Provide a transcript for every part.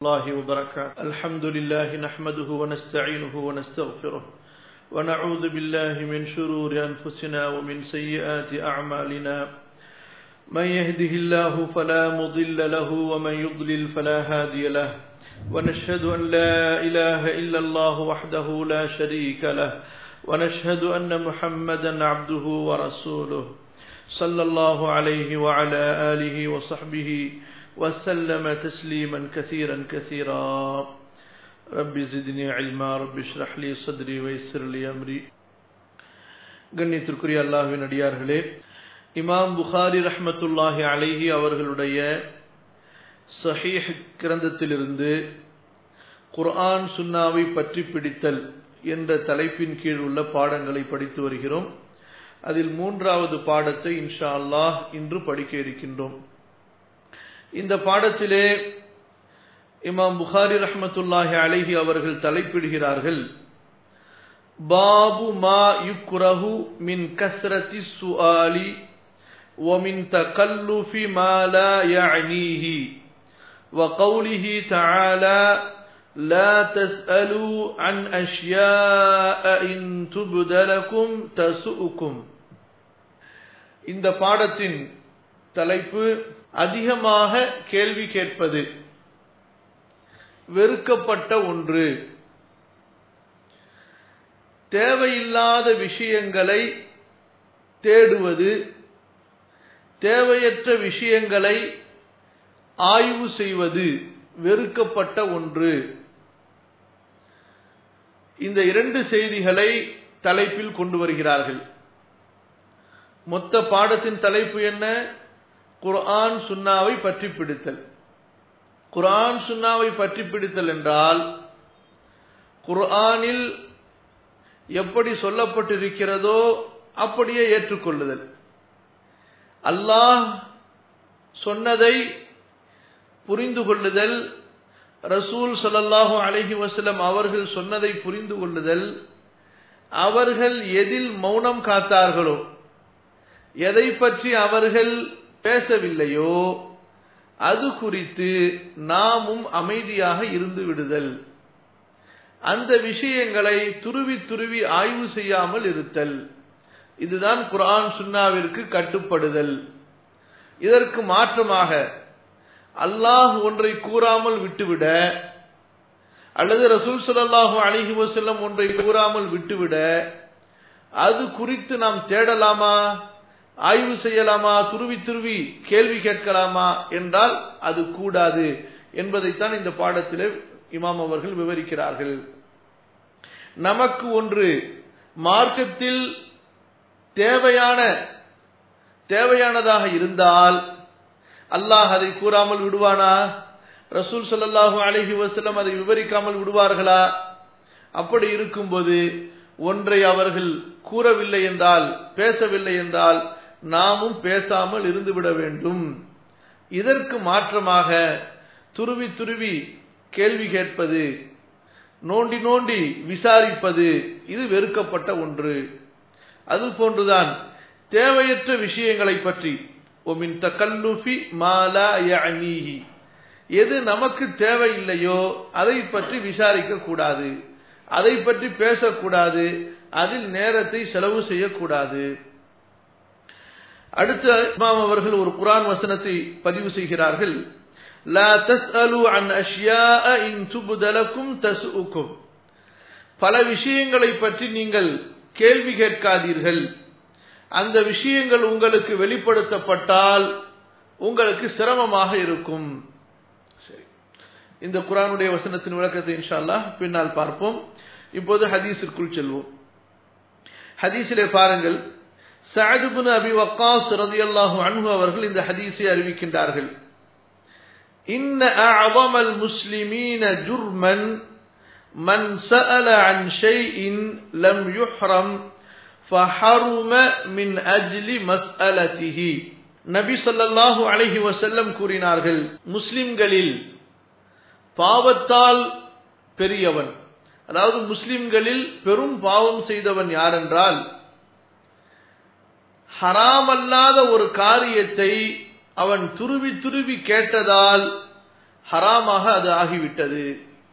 الله وبركاته الحمد لله نحمده ونستعينه ونستغفره ونعوذ بالله من شرور أنفسنا ومن سيئات أعمالنا من يهده الله فلا مضل له ومن يضلل فلا هادي له ونشهد أن لا إله إلا الله وحده لا شريك له ونشهد أن محمدا عبده ورسوله صلى الله عليه وعلى آله وصحبه وسلم تسليما كثيرا كثيرا رب زدني علما رب اشرح لي صدري ويسر لي أمري கண்ணியத்திற்குரிய அல்லாஹ்வின் அடியார்களே இமாம் புகாரி ரஹ்மத்துல்லாஹி அலைஹி அவர்களுடைய சஹீஹ் கிரந்தத்திலிருந்து குர்ஆன் சுன்னாவை பற்றி பிடித்தல் என்ற தலைப்பின் கீழ் உள்ள பாடங்களை படித்து வருகிறோம் அதில் மூன்றாவது பாடத்தை இன்ஷா அல்லாஹ் இன்று படிக்க இருக்கின்றோம் இந்த பாடத்திலே இமாம் புகாரி ரஹமத்துல்லாஹி அலைஹி அவர்கள் தலைப்பிடுகிறார்கள் பாபு மா யுக்ரஹு மின் கஸ்ரதி சுஆலி ومن تكلف ما لا يعنيه وقوله تعالى لا تسألوا عن أشياء إن تبد لكم تسؤكم இந்த பாடத்தின் தலைப்பு அதிகமாக கேள்வி கேட்பது வெறுக்கப்பட்ட ஒன்று தேவையில்லாத விஷயங்களை தேடுவது தேவையற்ற விஷயங்களை ஆய்வு செய்வது வெறுக்கப்பட்ட ஒன்று இந்த இரண்டு செய்திகளை தலைப்பில் கொண்டு வருகிறார்கள் மொத்த பாடத்தின் தலைப்பு என்ன குர்ஆன் சுன்னாவை பற்றி பிடித்தல் குர்ஆன் சுன்னாவை பற்றி பிடித்தல் என்றால் குர்ஆனில் எப்படி சொல்லப்பட்டிருக்கிறதோ அப்படியே ஏற்றுக்கொள்ளுதல் அல்லாஹ் சொன்னதை புரிந்து கொள்ளுதல் ரசூல் சொல்லல்லாஹு அலஹி வசலம் அவர்கள் சொன்னதை புரிந்து கொள்ளுதல் அவர்கள் எதில் மௌனம் காத்தார்களோ எதை பற்றி அவர்கள் பேசவில்லையோ அது குறித்து நாமும் அமைதியாக இருந்து விடுதல் அந்த விஷயங்களை துருவி துருவி ஆய்வு செய்யாமல் இருத்தல் இதுதான் குரான் சுன்னாவிற்கு கட்டுப்படுதல் இதற்கு மாற்றமாக அல்லாஹ் ஒன்றை கூறாமல் விட்டுவிட அல்லது ரசூல் சுல்லாஹு அலிஹி வசல்லம் ஒன்றை கூறாமல் விட்டுவிட அது குறித்து நாம் தேடலாமா ஆய்வு செய்யலாமா துருவி துருவி கேள்வி கேட்கலாமா என்றால் அது கூடாது என்பதைத்தான் இந்த பாடத்திலே இமாம் அவர்கள் விவரிக்கிறார்கள் நமக்கு ஒன்று மார்க்கத்தில் தேவையான தேவையானதாக இருந்தால் அல்லாஹ் அதை கூறாமல் விடுவானா ரசூல் சொல்லல்லாஹு அலஹி வசல்லம் அதை விவரிக்காமல் விடுவார்களா அப்படி இருக்கும்போது ஒன்றை அவர்கள் கூறவில்லை என்றால் பேசவில்லை என்றால் நாமும் பேசாமல் இருந்துவிட வேண்டும் இதற்கு மாற்றமாக துருவி துருவி கேள்வி கேட்பது நோண்டி நோண்டி விசாரிப்பது இது வெறுக்கப்பட்ட ஒன்று அது போன்றுதான் தேவையற்ற விஷயங்களை பற்றி ஒமின் தக்கல்லுஃபி மாலா யஅனீஹி எது நமக்கு தேவையில்லையோ அதை பற்றி விசாரிக்க கூடாது அதை பற்றி பேசக்கூடாது அதில் நேரத்தை செலவு செய்யக்கூடாது அடுத்த இமாம் அவர்கள் ஒரு குரான் வசனத்தை பதிவு செய்கிறார்கள் லா தஸ்அலு அன் அஷ்யாஅ இன் துப்த லக்கும் தஸ்உக்கும் பல விஷயங்களை பற்றி நீங்கள் கேள்வி கேட்காதீர்கள் அந்த விஷயங்கள் உங்களுக்கு வெளிப்படுத்தப்பட்டால் உங்களுக்கு சிரமமாக இருக்கும் சரி இந்த குரானுடைய வசனத்தின் விளக்கத்தை இன்ஷா அல்லாஹ் பின்னால் பார்ப்போம் இப்போது ஹதீஸிற்குள் செல்வோம் ஹதீஸிலே பாருங்கள் சஅதுபின் அபி வக்காஸ் ரதியல்லாஹு அன்ஹு அவர்கள் இந்த ஹதீஸை அறிவிக்கின்றார்கள் இன்ன அஅظم المسلمين جرما من سأل عن شيء لم يحرم فحرم من أجل مسألته நபி ஸல்லல்லாஹு அலைஹி வஸல்லம் கூறினார்கள் முஸ்லிம்களில் பாவத்தால் பெரியவன் அதாவது முஸ்லிம்களில் பெரும் பாவம் செய்தவன் யாரென்றால் ஹராமல்லாத ஒரு காரியத்தை அவன் துருவி துருவி கேட்டதால் ஹராமாக அது ஆகிவிட்டது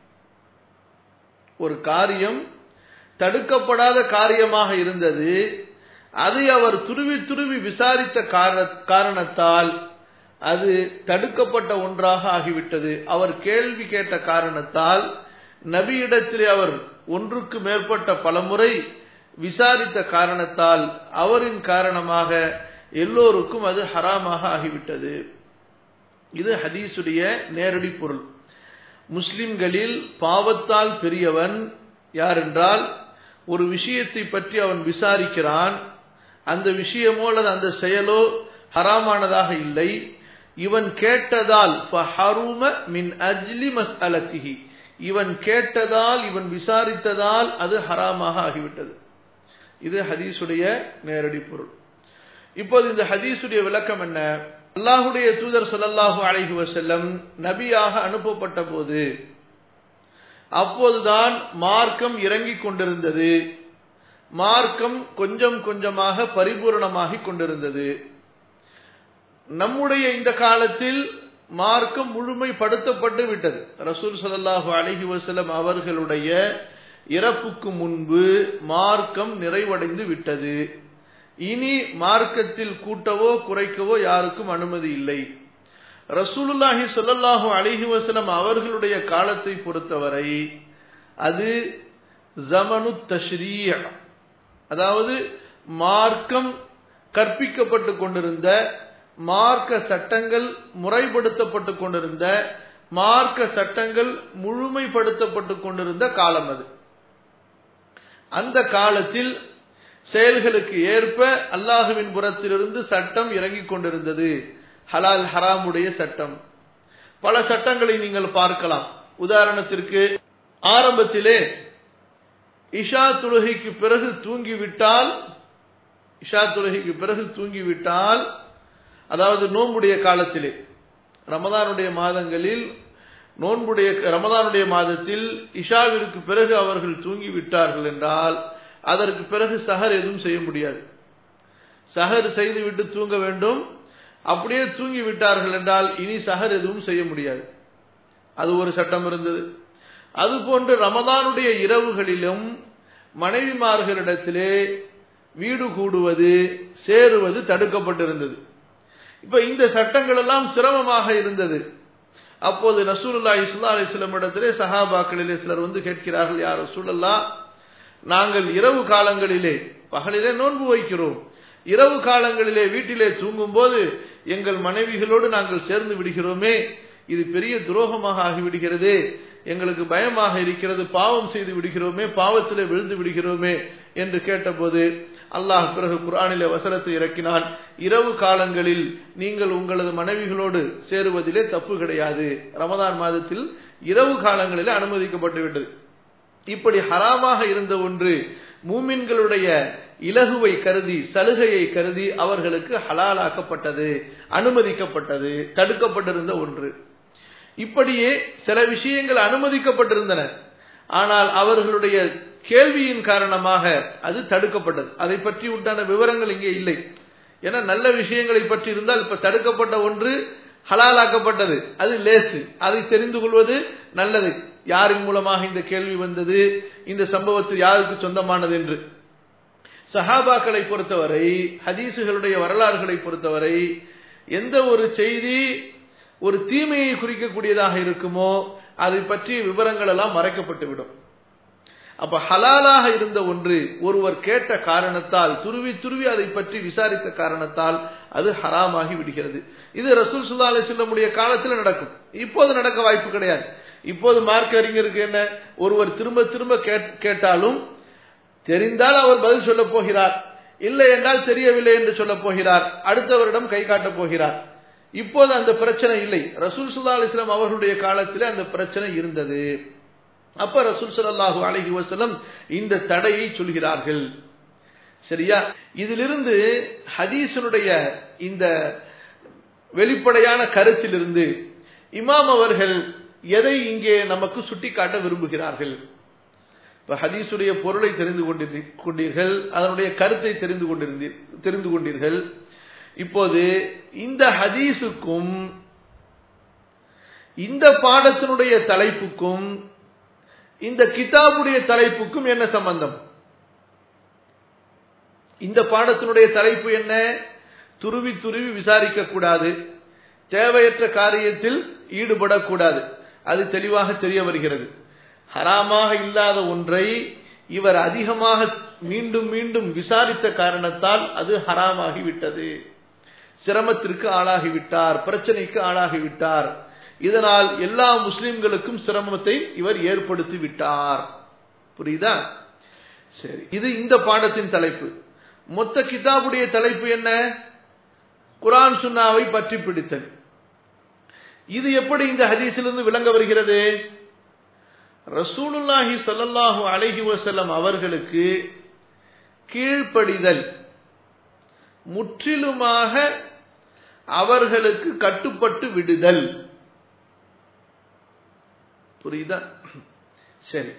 ஒரு காரியம் தடுக்கப்படாத காரியமாக இருந்தது அதை அவர் துருவி துருவி விசாரித்த காரணத்தால் அது தடுக்கப்பட்ட ஒன்றாக ஆகிவிட்டது அவர் கேள்வி கேட்ட காரணத்தால் நபியிடத்திலே அவர் ஒன்றுக்கு மேற்பட்ட பலமுறை விசாரித்த காரணத்தால் அவரின் காரணமாக எல்லோருக்கும் அது ஹராமாக ஆகிவிட்டது இது ஹதீசுடைய நேரடி பொருள் முஸ்லிம்களில் பாவத்தால் பெரியவன் யார் என்றால் ஒரு விஷயத்தை பற்றி அவன் விசாரிக்கிறான் அந்த விஷயமோ அல்லது அந்த செயலோ ஹராமானதாக இல்லை இவன் கேட்டதால் மின் அஜ்லி மஸ்அலத்திஹி இவன் கேட்டதால் இவன் விசாரித்ததால் அது ஹராமாக ஆகிவிட்டது இது ஹதீசுடைய நேரடி பொருள் இப்போது இந்த ஹதீசுடைய விளக்கம் என்ன அல்லாஹுடைய தூதர் சொல்லல்லாஹு அலைஹி வசல்லம் நபியாக அனுப்பப்பட்ட போது அப்போதுதான் மார்க்கம் இறங்கிக் கொண்டிருந்தது மார்க்கம் கொஞ்சம் கொஞ்சமாக பரிபூரணமாகிக் கொண்டிருந்தது நம்முடைய இந்த காலத்தில் மார்க்கம் முழுமைப்படுத்தப்பட்டு விட்டது ரசூல் சல்லாஹூ அலஹி வசலம் அவர்களுடைய இறப்புக்கு முன்பு மார்க்கம் நிறைவடைந்து விட்டது இனி மார்க்கத்தில் கூட்டவோ குறைக்கவோ யாருக்கும் அனுமதி இல்லை ரசூலுல்லாஹி சொல்லல்லாஹு அலிஹி வசலம் அவர்களுடைய காலத்தை பொறுத்தவரை அது ஜமனு தஷ்ரீய அதாவது மார்க்கம் கற்பிக்கப்பட்டு கொண்டிருந்த மார்க்க சட்டங்கள் முறைப்படுத்தப்பட்டு கொண்டிருந்த மார்க்க சட்டங்கள் முழுமைப்படுத்தப்பட்டு கொண்டிருந்த காலம் அது அந்த காலத்தில் செயல்களுக்கு ஏற்ப அல்லாஹுவின் புறத்திலிருந்து சட்டம் இறங்கிக் கொண்டிருந்தது ஹலால் ஹராமுடைய சட்டம் பல சட்டங்களை நீங்கள் பார்க்கலாம் உதாரணத்திற்கு ஆரம்பத்திலே இஷா தொழுகைக்கு பிறகு தூங்கிவிட்டால் இஷா தொழுகைக்கு பிறகு தூங்கிவிட்டால் அதாவது நோன்புடைய காலத்திலே ரமதானுடைய மாதங்களில் நோன்புடைய ரமதானுடைய மாதத்தில் இஷாவிற்கு பிறகு அவர்கள் தூங்கி விட்டார்கள் என்றால் அதற்கு பிறகு சஹர் எதுவும் செய்ய முடியாது சஹர் செய்துவிட்டு தூங்க வேண்டும் அப்படியே தூங்கி விட்டார்கள் என்றால் இனி சஹர் எதுவும் செய்ய முடியாது அது ஒரு சட்டம் இருந்தது அதுபோன்று ரமதானுடைய இரவுகளிலும் மனைவிமார்களிடத்திலே வீடு கூடுவது சேருவது தடுக்கப்பட்டிருந்தது இப்ப இந்த சட்டங்கள் எல்லாம் சிரமமாக இருந்தது அப்போது நசூலுல்லா இஸ்லா அலிஸ்லம் இடத்திலே சஹாபாக்களிலே சிலர் வந்து கேட்கிறார்கள் யார் ரசூலல்லா நாங்கள் இரவு காலங்களிலே பகலிலே நோன்பு வைக்கிறோம் இரவு காலங்களிலே வீட்டிலே தூங்கும் போது எங்கள் மனைவிகளோடு நாங்கள் சேர்ந்து விடுகிறோமே இது பெரிய துரோகமாக ஆகிவிடுகிறது எங்களுக்கு பயமாக இருக்கிறது பாவம் செய்து விடுகிறோமே பாவத்திலே விழுந்து விடுகிறோமே என்று கேட்டபோது அல்லாஹ் பிறகு குரானிலே வசனத்தை இறக்கினான் இரவு காலங்களில் நீங்கள் உங்களது மனைவிகளோடு சேருவதிலே தப்பு கிடையாது ரமதான் மாதத்தில் இரவு காலங்களிலே அனுமதிக்கப்பட்டு விட்டது இப்படி ஹராமாக இருந்த ஒன்று மூமின்களுடைய இலகுவை கருதி சலுகையை கருதி அவர்களுக்கு ஹலாலாக்கப்பட்டது அனுமதிக்கப்பட்டது தடுக்கப்பட்டிருந்த ஒன்று இப்படியே சில விஷயங்கள் அனுமதிக்கப்பட்டிருந்தன ஆனால் அவர்களுடைய கேள்வியின் காரணமாக அது தடுக்கப்பட்டது அதை பற்றி உண்டான விவரங்கள் இங்கே இல்லை ஏன்னா நல்ல விஷயங்களை பற்றி இருந்தால் இப்ப தடுக்கப்பட்ட ஒன்று ஹலாலாக்கப்பட்டது அது லேசு அதை தெரிந்து கொள்வது நல்லது யாரின் மூலமாக இந்த கேள்வி வந்தது இந்த சம்பவத்தில் யாருக்கு சொந்தமானது என்று சஹாபாக்களை பொறுத்தவரை ஹதீசுகளுடைய வரலாறுகளை பொறுத்தவரை எந்த ஒரு செய்தி ஒரு தீமையை குறிக்கக்கூடியதாக இருக்குமோ அதை பற்றிய விவரங்கள் எல்லாம் மறைக்கப்பட்டுவிடும் அப்ப ஹலாலாக இருந்த ஒன்று ஒருவர் கேட்ட காரணத்தால் துருவி துருவி அதை பற்றி விசாரித்த காரணத்தால் அது ஹராமாகி விடுகிறது இது ரசூல் சுல்லா அலி சொல்லமுடைய காலத்தில் நடக்கும் இப்போது நடக்க வாய்ப்பு கிடையாது இப்போது மார்க் அறிஞருக்கு என்ன ஒருவர் திரும்ப திரும்ப கேட்டாலும் தெரிந்தால் அவர் பதில் சொல்ல போகிறார் இல்லை என்றால் தெரியவில்லை என்று சொல்ல போகிறார் அடுத்தவரிடம் கை காட்டப் போகிறார் இப்போது அந்த பிரச்சனை இல்லை ரசூல் சுல்லா அலிஸ்லாம் அவர்களுடைய காலத்தில் அந்த பிரச்சனை இருந்தது அப்ப ரசூல் சல்லாஹூ அலஹி வசலம் இந்த தடையை சொல்கிறார்கள் சரியா இதிலிருந்து ஹதீசனுடைய இந்த வெளிப்படையான கருத்திலிருந்து இமாம் அவர்கள் எதை இங்கே நமக்கு சுட்டிக்காட்ட விரும்புகிறார்கள் இப்ப ஹதீசுடைய பொருளை தெரிந்து கொண்டீர்கள் அதனுடைய கருத்தை தெரிந்து கொண்டிருந்தீர் தெரிந்து கொண்டீர்கள் இப்போது இந்த ஹதீஸுக்கும் இந்த பாடத்தினுடைய தலைப்புக்கும் இந்த கிதாபுடைய தலைப்புக்கும் என்ன சம்பந்தம் இந்த பாடத்தினுடைய தலைப்பு என்ன துருவி துருவி விசாரிக்க கூடாது தேவையற்ற காரியத்தில் ஈடுபடக்கூடாது அது தெளிவாக தெரிய வருகிறது ஹராமாக இல்லாத ஒன்றை இவர் அதிகமாக மீண்டும் மீண்டும் விசாரித்த காரணத்தால் அது ஹராமாகிவிட்டது சிரமத்திற்கு ஆளாகிவிட்டார் பிரச்சனைக்கு ஆளாகிவிட்டார் இதனால் எல்லா முஸ்லிம்களுக்கும் சிரமத்தை இவர் ஏற்படுத்தி விட்டார் புரியுதா சரி இது இந்த பாடத்தின் தலைப்பு மொத்த கிதாபுடைய தலைப்பு என்ன குரான் சுன்னாவை பற்றி பிடித்தல் இது எப்படி இந்த ஹதீஸிலிருந்து விளங்க வருகிறது ரசூலுல்லாஹி சல்லல்லாஹு அலைஹி வசல்லம் அவர்களுக்கு கீழ்ப்படிதல் முற்றிலுமாக அவர்களுக்கு கட்டுப்பட்டு விடுதல் புரியுதா சரி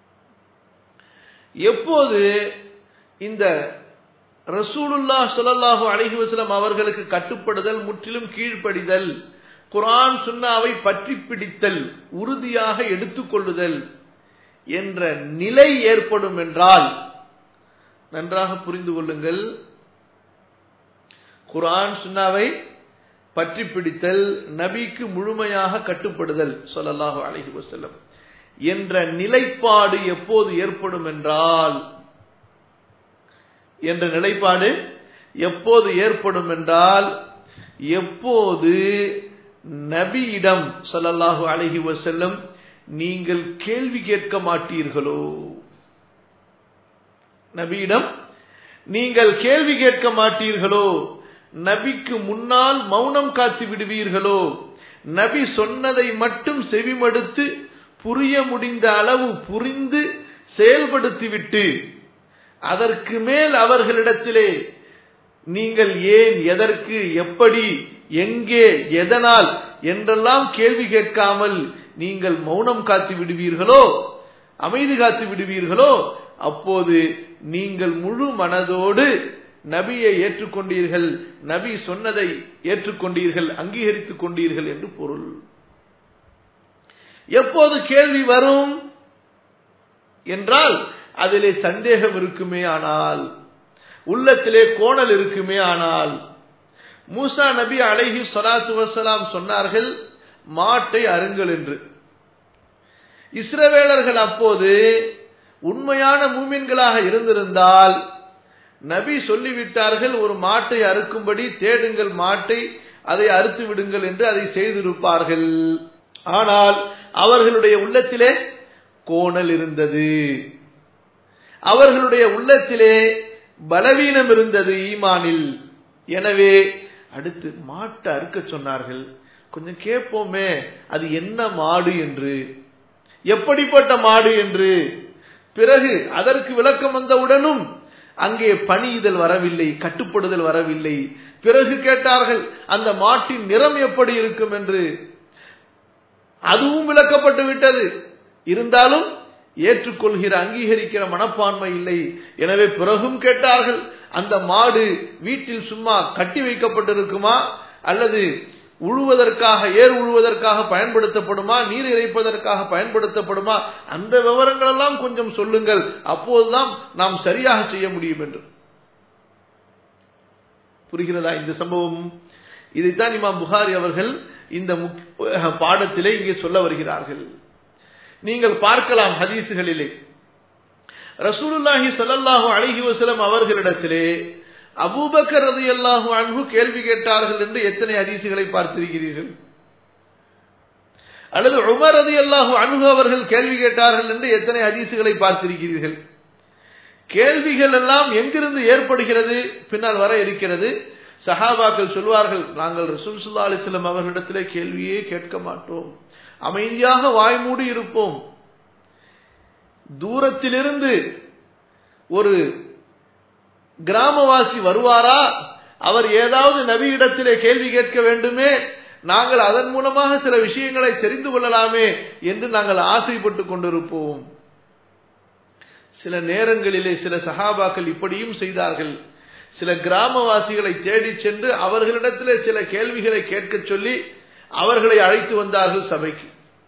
எப்போது இந்த ரசூலுல்லா சொல்லல்லாஹு அழகி வசலம் அவர்களுக்கு கட்டுப்படுதல் முற்றிலும் கீழ்ப்படிதல் குரான் சுன்னாவை பற்றி பிடித்தல் உறுதியாக எடுத்துக்கொள்ளுதல் என்ற நிலை ஏற்படும் என்றால் நன்றாக புரிந்து கொள்ளுங்கள் குரான் சுன்னாவை பற்றி பிடித்தல் நபிக்கு முழுமையாக கட்டுப்படுதல் சொல்லல்லாஹு அழகி வசல்லம் என்ற நிலைப்பாடு எப்போது ஏற்படும் என்றால் என்ற நிலைப்பாடு எப்போது ஏற்படும் என்றால் எப்போது நபியிடம் சொல்லல்லாஹு அழகி வசல்லம் நீங்கள் கேள்வி கேட்க மாட்டீர்களோ நபியிடம் நீங்கள் கேள்வி கேட்க மாட்டீர்களோ நபிக்கு முன்னால் மௌனம் காத்து விடுவீர்களோ நபி சொன்னதை மட்டும் செவிமடுத்து புரிய முடிந்த அளவு புரிந்து செயல்படுத்திவிட்டு அதற்கு மேல் அவர்களிடத்திலே நீங்கள் ஏன் எதற்கு எப்படி எங்கே எதனால் என்றெல்லாம் கேள்வி கேட்காமல் நீங்கள் மௌனம் காத்து விடுவீர்களோ அமைதி காத்து விடுவீர்களோ அப்போது நீங்கள் முழு மனதோடு நபியை ஏற்றுக்கொண்டீர்கள் நபி சொன்னதை ஏற்றுக்கொண்டீர்கள் அங்கீகரித்துக் கொண்டீர்கள் என்று பொருள் எப்போது கேள்வி வரும் என்றால் அதிலே சந்தேகம் இருக்குமே ஆனால் உள்ளத்திலே கோணல் இருக்குமே ஆனால் மூசா நபி அலைஹி சலாத்து வசலாம் சொன்னார்கள் மாட்டை அருங்கள் என்று இஸ்ரவேலர்கள் அப்போது உண்மையான மூமின்களாக இருந்திருந்தால் நபி சொல்லிவிட்டார்கள் ஒரு மாட்டை அறுக்கும்படி தேடுங்கள் மாட்டை அதை அறுத்து விடுங்கள் என்று அதை செய்திருப்பார்கள் ஆனால் அவர்களுடைய உள்ளத்திலே கோணல் இருந்தது அவர்களுடைய உள்ளத்திலே பலவீனம் இருந்தது ஈமானில் எனவே அடுத்து மாட்டை அறுக்க சொன்னார்கள் கொஞ்சம் கேட்போமே அது என்ன மாடு என்று எப்படிப்பட்ட மாடு என்று பிறகு அதற்கு விளக்கம் வந்தவுடனும் அங்கே பணியுதல் வரவில்லை கட்டுப்படுதல் வரவில்லை பிறகு கேட்டார்கள் அந்த மாட்டின் நிறம் எப்படி இருக்கும் என்று அதுவும் விளக்கப்பட்டு விட்டது இருந்தாலும் ஏற்றுக்கொள்கிற அங்கீகரிக்கிற மனப்பான்மை இல்லை எனவே பிறகும் கேட்டார்கள் அந்த மாடு வீட்டில் சும்மா கட்டி வைக்கப்பட்டிருக்குமா அல்லது உழுவதற்காக ஏர் உழுவதற்காக பயன்படுத்தப்படுமா நீர் இறைப்பதற்காக பயன்படுத்தப்படுமா அந்த விவரங்கள் எல்லாம் கொஞ்சம் சொல்லுங்கள் அப்போதுதான் நாம் சரியாக செய்ய முடியும் என்று புரிகிறதா இந்த சம்பவம் இதைத்தான் இமாம் புகாரி அவர்கள் இந்த பாடத்திலே இங்கே சொல்ல வருகிறார்கள் நீங்கள் பார்க்கலாம் ஹதீசுகளிலே ரசூலுல்லாஹி சல்லாஹூ அழகி வசலம் அவர்களிடத்திலே அபூபக்கர் ரதி அல்லாஹூ அன்பு கேள்வி கேட்டார்கள் என்று எத்தனை ஹதீசுகளை பார்த்திருக்கிறீர்கள் அல்லது உமர் ரதி அல்லாஹூ அன்பு அவர்கள் கேள்வி கேட்டார்கள் என்று எத்தனை ஹதீசுகளை பார்த்திருக்கிறீர்கள் கேள்விகள் எல்லாம் எங்கிருந்து ஏற்படுகிறது பின்னால் வர இருக்கிறது சஹாபாக்கள் சொல்வார்கள் நாங்கள் ரசூல் சுல்லா அலிஸ்லம் அவர்களிடத்திலே கேள்வியே கேட்க மாட்டோம் அமைதியாக வாய்மூடி இருப்போம் தூரத்திலிருந்து ஒரு கிராமவாசி வருவாரா அவர் ஏதாவது நபியிடத்திலே கேள்வி கேட்க வேண்டுமே நாங்கள் அதன் மூலமாக சில விஷயங்களை தெரிந்து கொள்ளலாமே என்று நாங்கள் ஆசைப்பட்டு கொண்டிருப்போம் சில நேரங்களிலே சில சகாபாக்கள் இப்படியும் செய்தார்கள் சில கிராமவாசிகளை தேடி சென்று அவர்களிடத்திலே சில கேள்விகளை கேட்க சொல்லி அவர்களை அழைத்து வந்தார்கள் சபைக்கு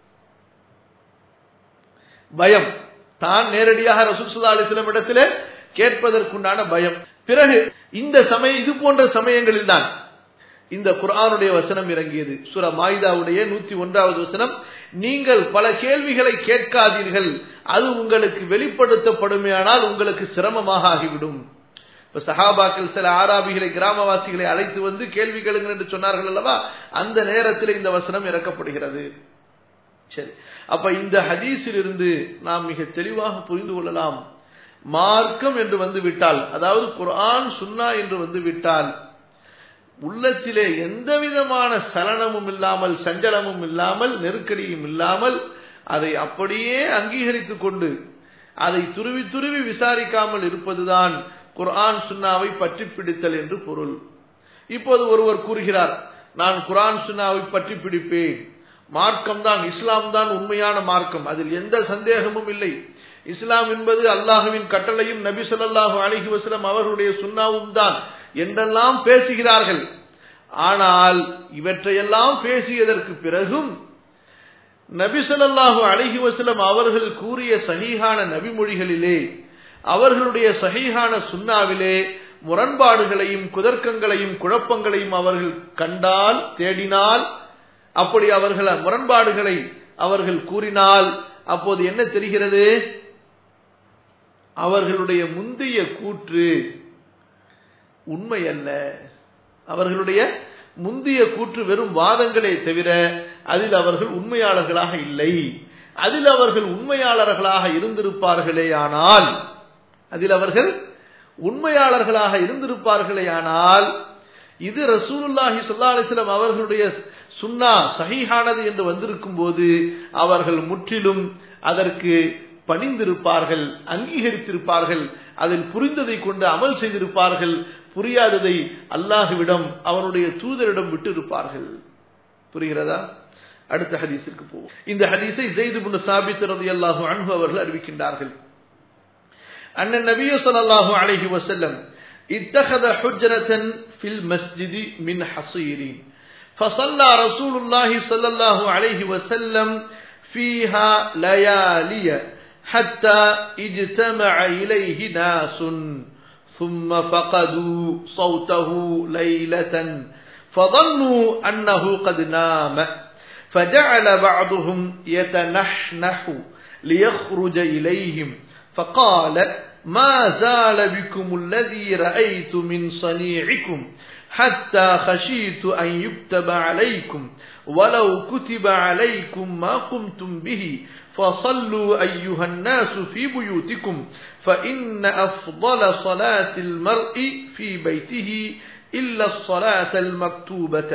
பயம் தான் நேரடியாக ரசூல் சுல்லா அலிஸ்லம் இடத்திலே கேட்பதற்குண்டான பயம் பிறகு இந்த சமயம் இது போன்ற சமயங்களில் தான் இந்த குர்ஆனுடைய வசனம் இறங்கியது சுர மாயுதாவுடைய நூத்தி ஒன்றாவது வசனம் நீங்கள் பல கேள்விகளை கேட்காதீர்கள் அது உங்களுக்கு வெளிப்படுத்தப்படுமையானால் உங்களுக்கு சிரமமாக ஆகிவிடும் இப்ப சஹாபாக்கள் சில ஆராபிகளை கிராமவாசிகளை அழைத்து வந்து கேள்வி கேளுங்கள் என்று சொன்னார்கள் அல்லவா அந்த நேரத்தில் இந்த வசனம் இறக்கப்படுகிறது சரி அப்ப இந்த ஹதீஸில் இருந்து நாம் மிக தெளிவாக புரிந்து கொள்ளலாம் மார்க்கம் என்று வந்து விட்டால் அதாவது குர்ஆன் சுன்னா என்று வந்து விட்டால் உள்ளத்திலே எந்த விதமான சலனமும் இல்லாமல் சஞ்சலமும் இல்லாமல் நெருக்கடியும் இல்லாமல் அதை அப்படியே அங்கீகரித்துக் கொண்டு அதை துருவி துருவி விசாரிக்காமல் இருப்பதுதான் குர்ஆன் சுன்னாவை பற்றி பிடித்தல் என்று பொருள் இப்போது ஒருவர் கூறுகிறார் நான் குர்ஆன் சுன்னாவை பற்றி பிடிப்பேன் மார்க்கம் தான் இஸ்லாம் தான் உண்மையான மார்க்கம் அதில் எந்த சந்தேகமும் இல்லை இஸ்லாம் என்பது அல்லாஹுவின் கட்டளையும் நபி சொல்லாஹு அலிஹி வசலம் அவர்களுடைய சுண்ணாவும் தான் என்றெல்லாம் பேசுகிறார்கள் ஆனால் இவற்றையெல்லாம் பேசியதற்கு பிறகும் நபி சொல்லாஹு அலிஹி வசலம் அவர்கள் கூறிய சகிஹான நபிமொழிகளிலே அவர்களுடைய சகிஹான சுண்ணாவிலே முரண்பாடுகளையும் குதர்க்கங்களையும் குழப்பங்களையும் அவர்கள் கண்டால் தேடினால் அப்படி அவர்கள் முரண்பாடுகளை அவர்கள் கூறினால் அப்போது என்ன தெரிகிறது அவர்களுடைய முந்தைய கூற்று உண்மை அல்ல அவர்களுடைய முந்தைய கூற்று வெறும் வாதங்களே தவிர அதில் அவர்கள் உண்மையாளர்களாக இல்லை அதில் அவர்கள் உண்மையாளர்களாக இருந்திருப்பார்களே ஆனால் அதில் அவர்கள் உண்மையாளர்களாக இருந்திருப்பார்களே ஆனால் இது ரசூலுல்லாஹி சொல்லா அலிஸ்லாம் அவர்களுடைய சுன்னா சகிஹானது என்று வந்திருக்கும் போது அவர்கள் முற்றிலும் அதற்கு பணிந்திருப்பார்கள் அங்கீகரித்திருப்பார்கள் அதில் புரிந்ததை கொண்டு அமல் செய்திருப்பார்கள் புரியாததை அல்லாஹுவிடம் அவனுடைய தூதரிடம் விட்டு இருப்பார்கள் புரிகிறதா அடுத்த ஹதீஸிற்கு போவோம் இந்த ஹதீஸை ஜெயிது புன் சாபித் ரலியல்லாஹு அன்ஹு அவர்கள் அறிவிக்கின்றார்கள் அண்ணன் النبي صلى الله عليه وسلم اتخذ حجرة في المسجد من حصير فصلى رسول الله صلى الله عليه وسلم فيها ليالي حتى اجتمع إليه ناس ثم فقدوا صوته ليلة فظنوا أنه قد نام فجعل بعضهم يتنحنح ليخرج إليهم فقال ما زال بكم الذي رأيت من صنيعكم حتى خشيت أن يكتب عليكم ولو كتب عليكم ما قمتم به فصلوا أيها الناس في بيوتكم فإن أفضل صلاة المرء في بيته إلا الصلاة المكتوبة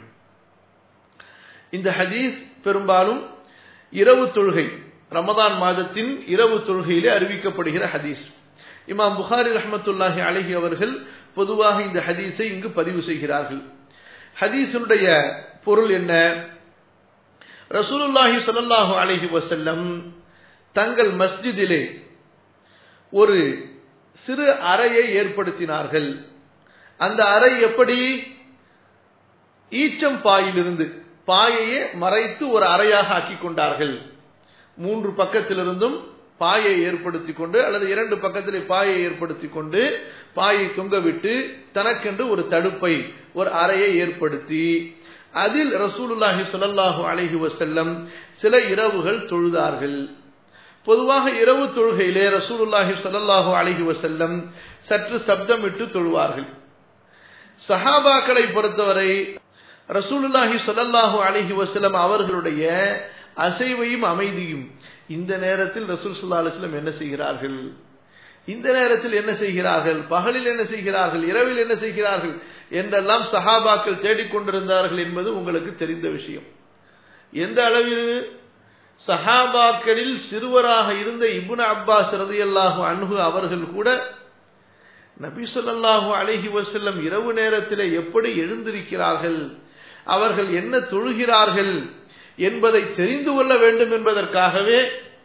இந்த ஹதீஸ் பெரும்பாலும் இரவு தொழுகை ரமதான் மாதத்தின் இரவு தொழுகையிலே அறிவிக்கப்படுகிற ஹதீஸ் இமாம் புகாரி ரஹமத்துல்லாஹி அழகி அவர்கள் பொதுவாக இந்த ஹதீஸை இங்கு பதிவு செய்கிறார்கள் ஹதீஸுடைய பொருள் என்ன ரசூலுல்லாஹி சொல்லல்லாஹு அலஹி வசல்லம் தங்கள் மஸ்ஜிதிலே ஒரு சிறு அறையை ஏற்படுத்தினார்கள் அந்த அறை எப்படி ஈச்சம் பாயிலிருந்து பாயையே மறைத்து ஒரு அறையாக ஆக்கி கொண்டார்கள் மூன்று பக்கத்திலிருந்தும் பாயை ஏற்படுத்தி கொண்டு அல்லது இரண்டு பக்கத்தில் பாயை ஏற்படுத்தி கொண்டு பாயை தொங்க விட்டு தனக்கென்று ஒரு தடுப்பை ஒரு அறையை ஏற்படுத்தி அதில் ரசூலுல்லாஹி சொல்லல்லாஹு அலஹி வசல்லம் சில இரவுகள் தொழுதார்கள் பொதுவாக இரவு தொழுகையிலே ரசூலுல்லாஹி சொல்லல்லாஹு அலஹி வசல்லம் சற்று சப்தமிட்டு தொழுவார்கள் சஹாபாக்களை பொறுத்தவரை ரசூலுல்லாஹி சொல்லல்லாஹு அலஹி வசல்லம் அவர்களுடைய அசைவையும் அமைதியும் இந்த நேரத்தில் ரசூல் சுல்லா அலுவலம் என்ன செய்கிறார்கள் இந்த நேரத்தில் என்ன செய்கிறார்கள் பகலில் என்ன செய்கிறார்கள் இரவில் என்ன செய்கிறார்கள் என்றெல்லாம் சஹாபாக்கள் தேடிக்கொண்டிருந்தார்கள் என்பது உங்களுக்கு தெரிந்த விஷயம் எந்த அளவில் சஹாபாக்களில் சிறுவராக இருந்த இபுன் அப்பாஸ் ரதியல்லாஹு அன்ஹு அவர்கள் கூட நபி சொல்லாஹு அலஹி வசல்லம் இரவு நேரத்தில் எப்படி எழுந்திருக்கிறார்கள் அவர்கள் என்ன தொழுகிறார்கள் என்பதை தெரிந்து கொள்ள வேண்டும் என்பதற்காகவே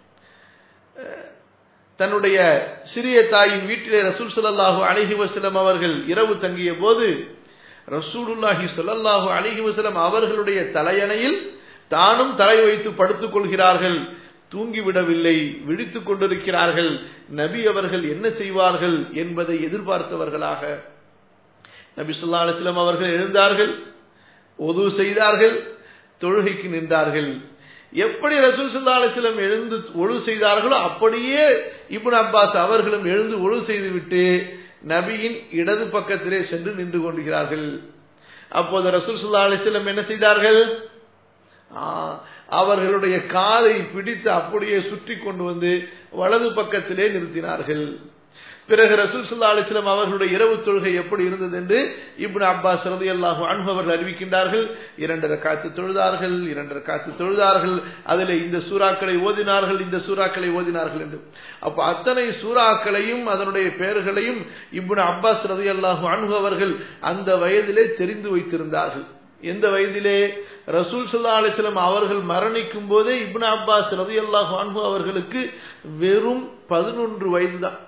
தன்னுடைய சிறிய தாயின் வீட்டிலே ரசூல் சல்லாஹூ அலஹி வசலம் அவர்கள் இரவு தங்கிய போது ரசூலுல்லாஹி ஸல்லல்லாஹு அலைஹி வஸல்லம் அவர்களுடைய தலையணையில் தானும் தலை வைத்து படுத்துக் கொள்கிறார்கள் தூங்கிவிடவில்லை விழித்துக் கொண்டிருக்கிறார்கள் நபி அவர்கள் என்ன செய்வார்கள் என்பதை எதிர்பார்த்தவர்களாக நபி சொல்லா அலிஸ்லாம் அவர்கள் எழுந்தார்கள் ஒது செய்தார்கள் தொழுகைக்கு நின்றார்கள் எப்படி ரசூல் சல்லா அலிஸ்லம் எழுந்து ஒழு செய்தார்களோ அப்படியே இப்னு அப்பாஸ் அவர்களும் எழுந்து ஒழு செய்துவிட்டு நபியின் இடது பக்கத்திலே சென்று நின்று கொண்டிருக்கிறார்கள் அப்போது ரசூல் சல்லா அலிஸ்லம் என்ன செய்தார்கள் அவர்களுடைய காதை பிடித்து அப்படியே சுற்றி கொண்டு வந்து வலது பக்கத்திலே நிறுத்தினார்கள் பிறகு ரசூல் சுல்லா அலிஸ்லாம் அவர்களுடைய இரவு தொழுகை எப்படி இருந்தது என்று இப்னு அப்பாஸ் ரதி அல்லாஹு அவர்கள் அறிவிக்கின்றார்கள் இரண்டரை காத்து தொழுதார்கள் இரண்டரை காத்து தொழுதார்கள் அதில் இந்த சூறாக்களை ஓதினார்கள் இந்த சூறாக்களை ஓதினார்கள் என்று அப்ப அத்தனை சூறாக்களையும் அதனுடைய பெயர்களையும் இப்னு அப்பாஸ் ரதி அல்லாஹு அன்ஹு அவர்கள் அந்த வயதிலே தெரிந்து வைத்திருந்தார்கள் எந்த வயதிலே ரசூல் சல்லா அலிஸ்லாம் அவர்கள் மரணிக்கும் போதே இப்னு அப்பாஸ் ரதி அல்லாஹு அன்ஹு அவர்களுக்கு வெறும் பதினொன்று வயது தான்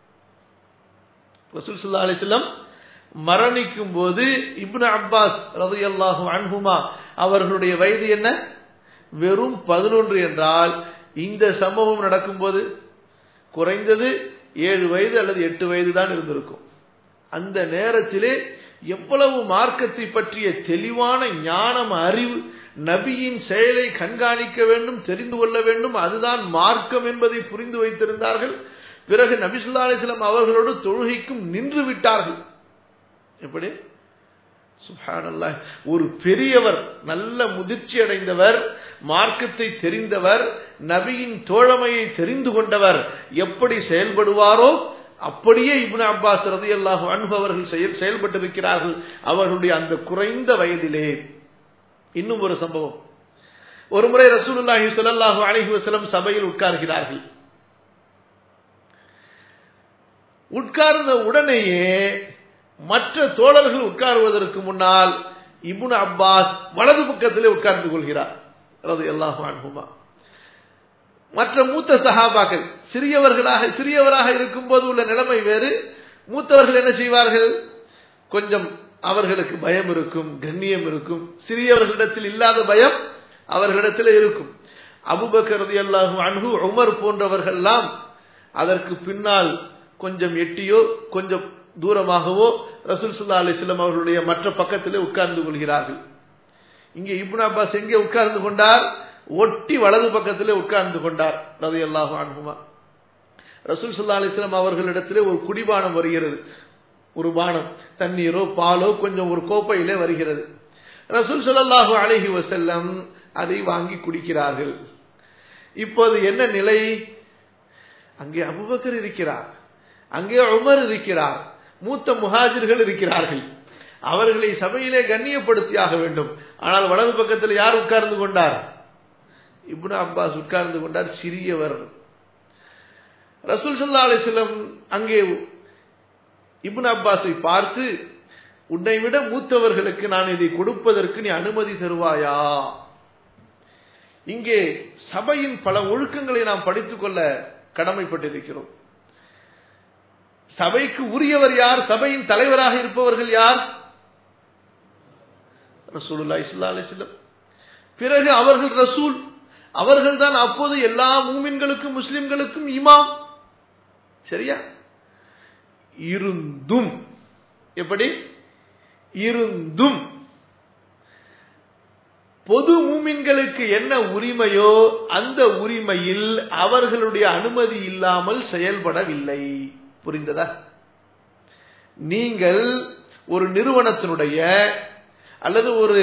ரசூல் சல்லா அலிஸ்லாம் மரணிக்கும் போது இப்னு அப்பாஸ் ரதி அல்லாஹு அன்ஹுமா அவர்களுடைய வயது என்ன வெறும் பதினொன்று என்றால் இந்த சம்பவம் நடக்கும்போது குறைந்தது ஏழு வயது அல்லது எட்டு வயது தான் இருந்திருக்கும் அந்த நேரத்திலே எவ்வளவு மார்க்கத்தை பற்றிய தெளிவான ஞானம் அறிவு நபியின் செயலை கண்காணிக்க வேண்டும் தெரிந்து கொள்ள வேண்டும் அதுதான் மார்க்கம் என்பதை புரிந்து வைத்திருந்தார்கள் பிறகு நபிசுல்லா அலிஸ்லாம் அவர்களோடு தொழுகைக்கும் நின்று விட்டார்கள் எப்படி சுபானல்லா ஒரு பெரியவர் நல்ல முதிர்ச்சி அடைந்தவர் மார்க்கத்தை தெரிந்தவர் நபியின் தோழமையை தெரிந்து கொண்டவர் எப்படி செயல்படுவாரோ அப்படியே இப்னு அப்பாஸ் ரதி அல்லாஹு அன்பு அவர்கள் செயல்பட்டிருக்கிறார்கள் அவர்களுடைய அந்த குறைந்த வயதிலே இன்னும் ஒரு சம்பவம் ஒரு முறை ரசூலுல்லாஹி சொல்லல்லாஹு அலஹி வசலம் சபையில் உட்கார்கிறார்கள் உட்கார்ந்த உடனேயே மற்ற தோழர்கள் உட்காருவதற்கு முன்னால் இபுன் அப்பாஸ் வலது பக்கத்திலே உட்கார்ந்து கொள்கிறார் ரது அல்லாஹு அன்புமா மற்ற மூத்த சஹாபாக்கள் சிறியவர்களாக சிறியவராக இருக்கும் போது உள்ள நிலைமை வேறு மூத்தவர்கள் என்ன செய்வார்கள் கொஞ்சம் அவர்களுக்கு பயம் இருக்கும் கண்ணியம் இருக்கும் சிறியவர்களிடத்தில் இல்லாத பயம் அவர்களிடத்தில் இருக்கும் அபுபக்கரதி அல்லாஹு அன்பு உமர் போன்றவர்கள்லாம் அதற்கு பின்னால் கொஞ்சம் எட்டியோ கொஞ்சம் தூரமாகவோ ரசூல் சுல்லா அலிஸ்லாம் அவர்களுடைய மற்ற பக்கத்திலே உட்கார்ந்து கொள்கிறார்கள் இங்கே இப்னு அப்பாஸ் எங்கே உட்கார்ந்து கொண்டார் ஒட்டி வலது பக்கத்திலே உட்கார்ந்து கொண்டார் ரதி அல்லாஹு அனுகுமா ரசூல் சுல்லா அலிஸ்லாம் அவர்களிடத்திலே ஒரு குடிபானம் வருகிறது ஒரு பானம் தண்ணீரோ பாலோ கொஞ்சம் ஒரு கோப்பையிலே வருகிறது ரசூல் சுல்லாஹு அலஹி வசல்லம் அதை வாங்கி குடிக்கிறார்கள் இப்போது என்ன நிலை அங்கே அபுபக்கர் இருக்கிறார் அங்கே உமர் இருக்கிறார் மூத்த முஹாஜிர்கள் இருக்கிறார்கள் அவர்களை சபையிலே கண்ணியப்படுத்தியாக வேண்டும் ஆனால் வலது பக்கத்தில் யார் உட்கார்ந்து கொண்டார் இப்னு அப்பாஸ் உட்கார்ந்து கொண்டார் சிறியவர் ரசூல் சல்லா அலிஸ்லம் அங்கே இப்னு அப்பாஸை பார்த்து உன்னை விட மூத்தவர்களுக்கு நான் இதை கொடுப்பதற்கு நீ அனுமதி தருவாயா இங்கே சபையின் பல ஒழுக்கங்களை நாம் படித்துக் கொள்ள கடமைப்பட்டிருக்கிறோம் சபைக்கு உரியவர் யார் சபையின் தலைவராக இருப்பவர்கள் யார் ரசூலுல்லா இஸ்லா அலிஸ்லம் பிறகு அவர்கள் ரசூல் அவர்கள் தான் அப்போது எல்லா மூமின்களுக்கும் முஸ்லிம்களுக்கும் இமாம் சரியா இருந்தும் எப்படி இருந்தும் பொது மூமின்களுக்கு என்ன உரிமையோ அந்த உரிமையில் அவர்களுடைய அனுமதி இல்லாமல் செயல்படவில்லை புரிந்ததா நீங்கள் ஒரு நிறுவனத்தினுடைய அல்லது ஒரு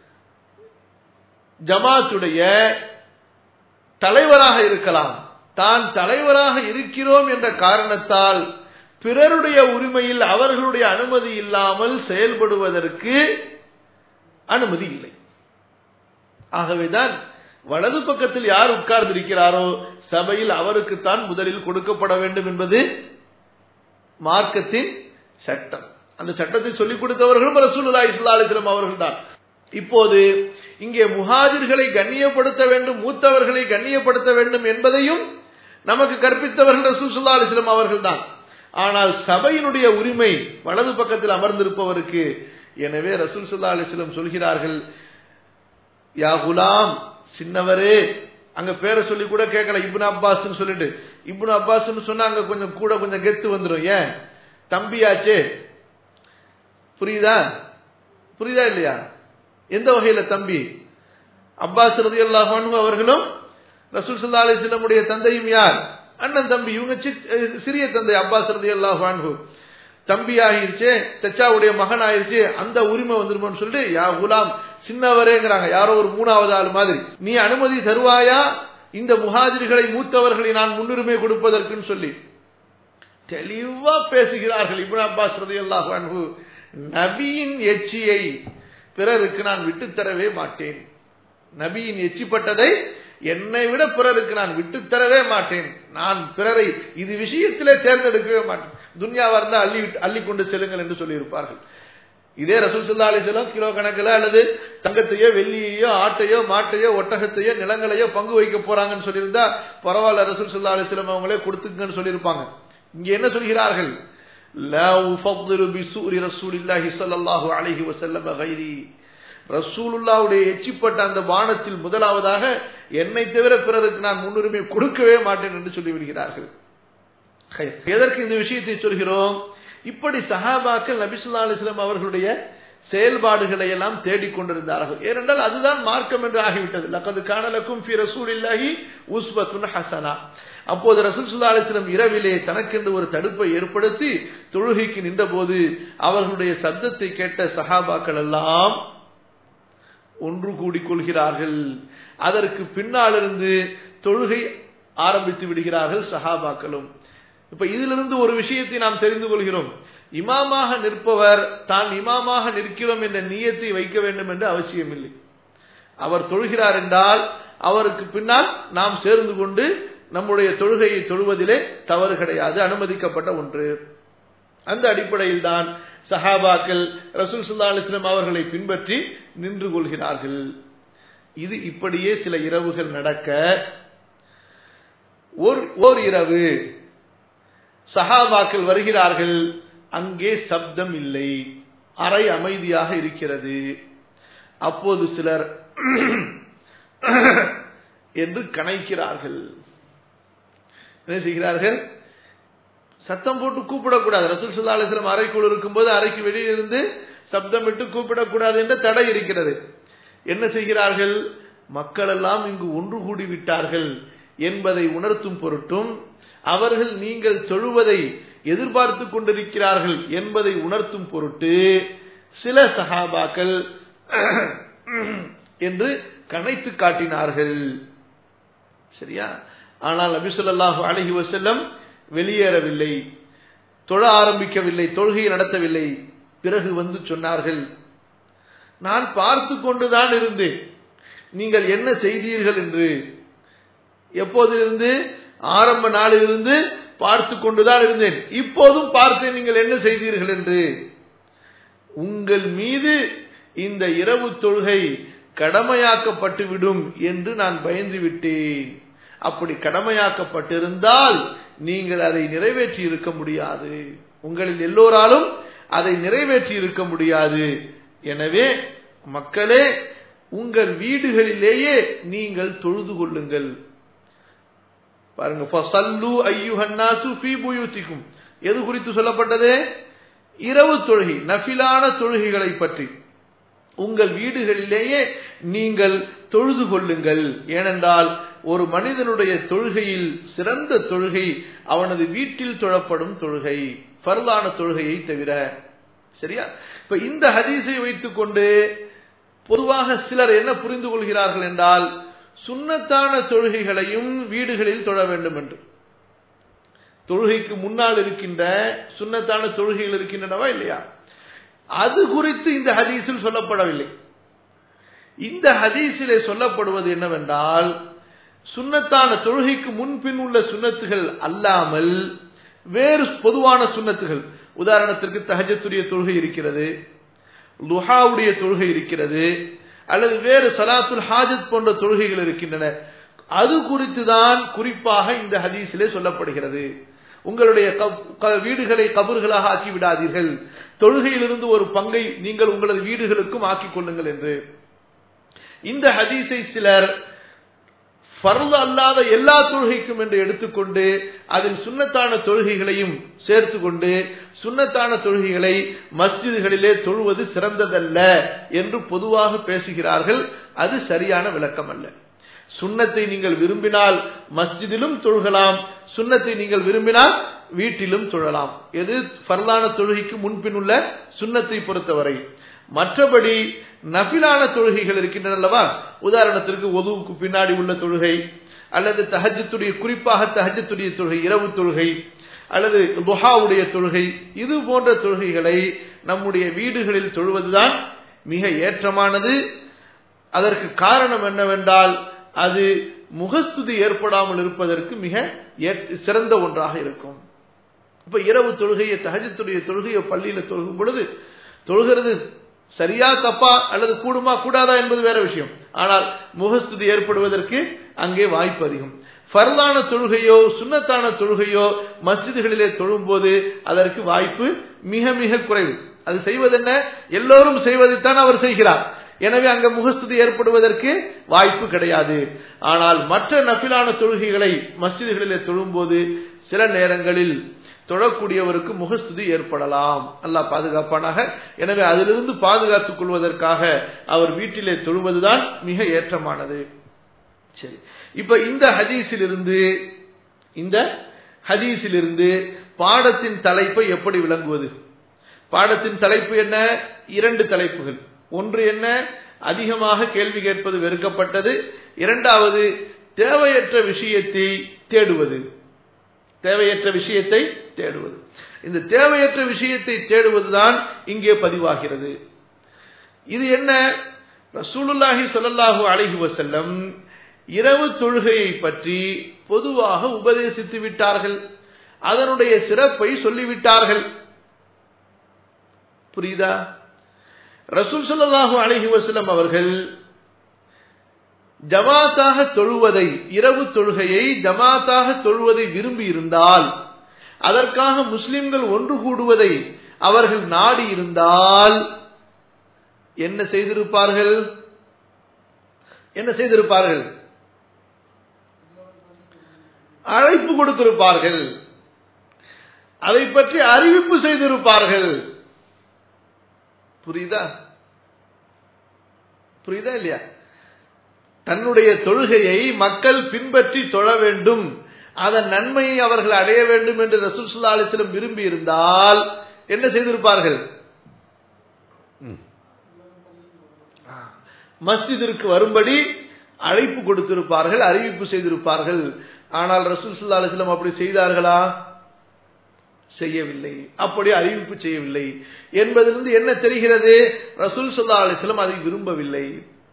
ஜமாத்துடைய தலைவராக இருக்கலாம் தான் தலைவராக இருக்கிறோம் என்ற காரணத்தால் பிறருடைய உரிமையில் அவர்களுடைய அனுமதி இல்லாமல் செயல்படுவதற்கு அனுமதி இல்லை ஆகவேதான் வலது பக்கத்தில் யார் உட்கார்ந்திருக்கிறாரோ சபையில் அவருக்குத்தான் முதலில் கொடுக்கப்பட வேண்டும் என்பது மார்க்கத்தின் சட்டம் அந்த சட்டத்தை சொல்லிக் கொடுத்தவர்களும் ரசூலுல்லா இஸ்லா அலிஸ்லாம் அவர்கள் தான் இப்போது இங்கே முஹாஜிர்களை கண்ணியப்படுத்த வேண்டும் மூத்தவர்களை கண்ணியப்படுத்த வேண்டும் என்பதையும் நமக்கு கற்பித்தவர்கள் ரசூல் சுல்லா அலிஸ்லாம் அவர்கள் தான் ஆனால் சபையினுடைய உரிமை வலது பக்கத்தில் அமர்ந்திருப்பவருக்கு எனவே ரசூல் சல்லா அலிஸ்லம் சொல்கிறார்கள் யா குலாம் சின்னவரே அங்க பேரை சொல்லி கூட கேட்கல இப்னு அப்பாஸ்ன்னு சொல்லிட்டு இப்னு அப்பாஸ்ன்னு சொன்னா அங்க கொஞ்சம் கூட கொஞ்சம் கெத்து வந்துடும் ஏன் தம்பியாச்சே புரியுதா புரியுதா இல்லையா எந்த வகையில தம்பி அப்பாஸ் ரதி அல்லாஹானு அவர்களும் ரசூல் சல்லா அலிஸ்லமுடைய தந்தையும் யார் அண்ணன் தம்பி இவங்க சிறிய தந்தை அப்பாஸ் ரதி அல்லாஹானு தம்பி ஆகிருச்சு சச்சாவுடைய மகன் ஆயிருச்சு அந்த உரிமை வந்துருமோன்னு சொல்லிட்டு யா குலாம் சின்னவரேங்கிறாங்க யாரோ ஒரு மூணாவது ஆள் மாதிரி நீ அனுமதி தருவாயா இந்த முஹாஜிர்களை மூத்தவர்களை நான் முன்னுரிமை கொடுப்பதற்குன்னு சொல்லி தெளிவா பேசுகிறார்கள் இப்னு அப்பாஸ் ரதியல்லாஹு அன்ஹு நபியின் எச்சியை பிறருக்கு நான் விட்டுத்தரவே மாட்டேன் நபியின் எச்சிப்பட்டதை என்னை விட பிறருக்கு நான் விட்டுத்தரவே மாட்டேன் நான் பிறரை இது விஷயத்திலே தேர்ந்தெடுக்கவே மாட்டேன் துன்யாவா இருந்தா அள்ளி அள்ளி கொண்டு செல்லுங்கள் என்று சொல்லியிருப்பார்கள் இதே ரசூல் சல்லா அலிசல்லாம் கிலோ கணக்கில் அல்லது தங்கத்தையோ வெள்ளியையோ ஆட்டையோ மாட்டையோ ஒட்டகத்தையோ நிலங்களையோ பங்கு வைக்க போறாங்கன்னு சொல்லியிருந்தா பரவாயில்ல ரசூல் சல்லா அலிஸ்லாம் அவங்களே கொடுத்துங்கன்னு சொல்லியிருப்பாங்க இங்க என்ன சொல்கிறார்கள் ரசூலுல்லாவுடைய எச்சிப்பட்ட அந்த பானத்தில் முதலாவதாக என்னை தவிர பிறருக்கு நான் முன்னுரிமை கொடுக்கவே மாட்டேன் என்று சொல்லிவிடுகிறார்கள் எதற்கு இந்த விஷயத்தை சொல்கிறோம் இப்படி சஹாபாக்கள் நபிசுல்லா அலிஸ்லாம் அவர்களுடைய செயல்பாடுகளை எல்லாம் தேடிக்கொண்டிருந்தார்கள் ஏனென்றால் அதுதான் மார்க்கம் என்று ஆகிவிட்டது லக்கது காணலக்கும் ஃபி ரசூலில்லாஹி உஸ்பத்துன் ஹசனா அப்போது ரசூல் சுல்லா அலிஸ்லம் இரவிலே தனக்கென்று ஒரு தடுப்பை ஏற்படுத்தி தொழுகைக்கு நின்றபோது அவர்களுடைய சத்தத்தை கேட்ட சஹாபாக்கள் எல்லாம் ஒன்று கூடிக்கொள்கிறார்கள் அதற்கு பின்னாலிருந்து தொழுகை ஆரம்பித்து விடுகிறார்கள் சஹாபாக்களும் இப்ப இதிலிருந்து ஒரு விஷயத்தை நாம் தெரிந்து கொள்கிறோம் இமாமாக நிற்பவர் தான் இமாமாக நிற்கிறோம் என்ற நீயத்தை வைக்க வேண்டும் என்று அவசியம் இல்லை அவர் தொழுகிறார் என்றால் அவருக்கு பின்னால் நாம் சேர்ந்து கொண்டு நம்முடைய தொழுகையை தொழுவதிலே தவறு கிடையாது அனுமதிக்கப்பட்ட ஒன்று அந்த அடிப்படையில் தான் சஹாபாக்கள் ரசூல் சுல்லா அலிஸ்லாம் அவர்களை பின்பற்றி நின்று கொள்கிறார்கள் இது இப்படியே சில இரவுகள் நடக்க ஓர் இரவு சஹாபாக்கள் வருகிறார்கள் அங்கே சப்தம் இல்லை அறை அமைதியாக இருக்கிறது அப்போது சிலர் என்று கணைக்கிறார்கள் என்ன செய்கிறார்கள் சத்தம் போட்டு கூப்பிடக்கூடாது ரசூல் சுல்லா அலிஸ்லாம் அறைக்குள் இருக்கும்போது அறைக்கு வெளியிலிருந்து சப்தம் விட்டு கூப்பிடக்கூடாது என்ற தடை இருக்கிறது என்ன செய்கிறார்கள் மக்கள் எல்லாம் இங்கு ஒன்று கூடி விட்டார்கள் என்பதை உணர்த்தும் பொருட்டும் அவர்கள் நீங்கள் தொழுவதை எதிர்பார்த்து கொண்டிருக்கிறார்கள் என்பதை உணர்த்தும் பொருட்டு சில சஹாபாக்கள் என்று கணைத்து காட்டினார்கள் சரியா ஆனால் நபிசுல்லாஹு அலஹி வசல்லம் வெளியேறவில்லை தொழ ஆரம்பிக்கவில்லை தொழுகையை நடத்தவில்லை பிறகு வந்து சொன்னார்கள் நான் பார்த்து கொண்டுதான் இருந்தேன் நீங்கள் என்ன செய்தீர்கள் என்று எப்போதிலிருந்து ஆரம்ப நாளிலிருந்து பார்த்து கொண்டுதான் இருந்தேன் இப்போதும் பார்த்தேன் நீங்கள் என்ன செய்தீர்கள் என்று உங்கள் மீது இந்த இரவு தொழுகை கடமையாக்கப்பட்டு விடும் என்று நான் பயந்து விட்டேன் அப்படி கடமையாக்கப்பட்டிருந்தால் நீங்கள் அதை நிறைவேற்றி இருக்க முடியாது உங்களில் எல்லோராலும் அதை நிறைவேற்றி இருக்க முடியாது எனவே மக்களே உங்கள் வீடுகளிலேயே நீங்கள் தொழுது கொள்ளுங்கள் பாருங்க ஃபசல்லு ஐயுஹன்னாசு ஃபீ புயூத்திக்கும் எது குறித்து சொல்லப்பட்டது இரவு தொழுகை நஃபிலான தொழுகைகளை பற்றி உங்கள் வீடுகளிலேயே நீங்கள் தொழுது கொள்ளுங்கள் ஏனென்றால் ஒரு மனிதனுடைய தொழுகையில் சிறந்த தொழுகை அவனது வீட்டில் தொழப்படும் தொழுகை பரலான தொழுகையை தவிர சரியா இப்ப இந்த ஹதீஸை வைத்துக் கொண்டு பொதுவாக சிலர் என்ன புரிந்து கொள்கிறார்கள் என்றால் சுண்ணத்தான தொழுகைகளையும் வீடுகளில் தொழ வேண்டும் என்று தொழுகைக்கு முன்னால் இருக்கின்ற சுண்ணத்தான தொழுகைகள் இருக்கின்றனவா இல்லையா அது குறித்து இந்த ஹதீஸில் சொல்லப்படவில்லை இந்த ஹதீஸிலே சொல்லப்படுவது என்னவென்றால் சுண்ணத்தான தொழுகைக்கு முன்பின் உள்ள சுண்ணத்துகள் அல்லாமல் வேறு பொதுவான சுண்ணத்துகள் உதாரணத்திற்கு தஹஜத்துடைய தொழுகை இருக்கிறது லுஹாவுடைய தொழுகை இருக்கிறது அல்லது வேறு சலாத்துல் ஹாஜத் போன்ற தொழுகைகள் இருக்கின்றன அது குறித்து தான் குறிப்பாக இந்த ஹதீஸிலே சொல்லப்படுகிறது உங்களுடைய வீடுகளை கபர்களாக ஆக்கி விடாதீர்கள் தொழுகையிலிருந்து ஒரு பங்கை நீங்கள் உங்களது வீடுகளுக்கும் ஆக்கிக் கொள்ளுங்கள் என்று இந்த ஹதீஸை சிலர் பருள் அல்லாத எல்லா தொழுகைக்கும் என்று எடுத்துக்கொண்டு அதில் சுண்ணத்தான தொழுகைகளையும் சேர்த்து கொண்டு சுண்ணத்தான தொழுகைகளை மஸ்ஜிதுகளிலே தொழுவது சிறந்ததல்ல என்று பொதுவாக பேசுகிறார்கள் அது சரியான விளக்கம் அல்ல சுண்ணத்தை நீங்கள் விரும்பினால் மஸ்ஜிதிலும் தொழுகலாம் சுண்ணத்தை நீங்கள் விரும்பினால் வீட்டிலும் தொழலாம் எது பரலான தொழுகைக்கு முன்பின் உள்ள சுண்ணத்தை பொறுத்தவரை மற்றபடி நபிலான தொழுகைகள் இருக்கின்றன அல்லவா உதாரணத்திற்கு ஒதுவுக்கு பின்னாடி உள்ள தொழுகை அல்லது தஹஜத்துடைய குறிப்பாக தஹஜத்துடைய தொழுகை இரவு தொழுகை அல்லது துஹாவுடைய தொழுகை இது போன்ற தொழுகைகளை நம்முடைய வீடுகளில் தொழுவதுதான் மிக ஏற்றமானது அதற்கு காரணம் என்னவென்றால் அது முகஸ்துதி ஏற்படாமல் இருப்பதற்கு மிக சிறந்த ஒன்றாக இருக்கும் இப்ப இரவு தொழுகையை தகஜத்துடைய தொழுகையை பள்ளியில தொழுகும் பொழுது தொழுகிறது சரியா தப்பா அல்லது கூடுமா கூடாதா என்பது வேற விஷயம் ஆனால் முகஸ்துதி ஏற்படுவதற்கு அங்கே வாய்ப்பு அதிகம் ஃபர்தான தொழுகையோ சுண்ணத்தான தொழுகையோ மஸ்ஜிதுகளிலே தொழும்போது அதற்கு வாய்ப்பு மிக மிக குறைவு அது செய்வதென்ன எல்லோரும் செய்வதைத்தான் அவர் செய்கிறார் எனவே அங்க முகஸ்துதி ஏற்படுவதற்கு வாய்ப்பு கிடையாது ஆனால் மற்ற நபிலான தொழுகைகளை மஸ்ஜிதுகளிலே தொழும்போது சில நேரங்களில் தொழக்கூடியவருக்கு முகஸ்துதி ஏற்படலாம் அல்லாஹ் பாதுகாப்பானாக எனவே அதிலிருந்து பாதுகாத்துக் கொள்வதற்காக அவர் வீட்டிலே தொழுவதுதான் மிக ஏற்றமானது சரி இப்ப இந்த ஹதீஸிலிருந்து இந்த ஹதீஸிலிருந்து பாடத்தின் தலைப்பை எப்படி விளங்குவது பாடத்தின் தலைப்பு என்ன இரண்டு தலைப்புகள் ஒன்று என்ன அதிகமாக கேள்வி கேட்பது வெறுக்கப்பட்டது இரண்டாவது தேவையற்ற விஷயத்தை தேடுவது தேவையற்ற விஷயத்தை தேடுவது இந்த தேவையற்ற விஷயத்தை தேடுவதுதான் இங்கே பதிவாகிறது இது என்ன ரசூலுல்லாஹி சொல்லல்லாஹு அழகி வசல்லம் இரவு தொழுகையை பற்றி பொதுவாக உபதேசித்து விட்டார்கள் அதனுடைய சிறப்பை சொல்லிவிட்டார்கள் புரியுதா ரசூல் சொல்லல்லாஹு அழகி வசல்லம் அவர்கள் ஜமாத்தாக தொழுவதை இரவு தொழுகையை ஜமாத்தாக தொழுவதை விரும்பி இருந்தால் அதற்காக முஸ்லிம்கள் ஒன்று கூடுவதை அவர்கள் நாடி இருந்தால் என்ன செய்திருப்பார்கள் என்ன செய்திருப்பார்கள் அழைப்பு கொடுத்திருப்பார்கள் அதை பற்றி அறிவிப்பு செய்திருப்பார்கள் புரியுதா புரியுதா இல்லையா தன்னுடைய தொழுகையை மக்கள் பின்பற்றி தொழ வேண்டும் அதன் நன்மையை அவர்கள் அடைய வேண்டும் என்று ரசூல் சுல்லா அலிஸ்லம் விரும்பி இருந்தால் என்ன செய்திருப்பார்கள் மஸ்ஜிதிற்கு வரும்படி அழைப்பு கொடுத்திருப்பார்கள் அறிவிப்பு செய்திருப்பார்கள் ஆனால் ரசூல் சுல்லா அலிஸ்லம் அப்படி செய்தார்களா செய்யவில்லை அப்படி அறிவிப்பு செய்யவில்லை என்பதிலிருந்து என்ன தெரிகிறது ரசூல் சுல்லா அலிஸ்லம் அதை விரும்பவில்லை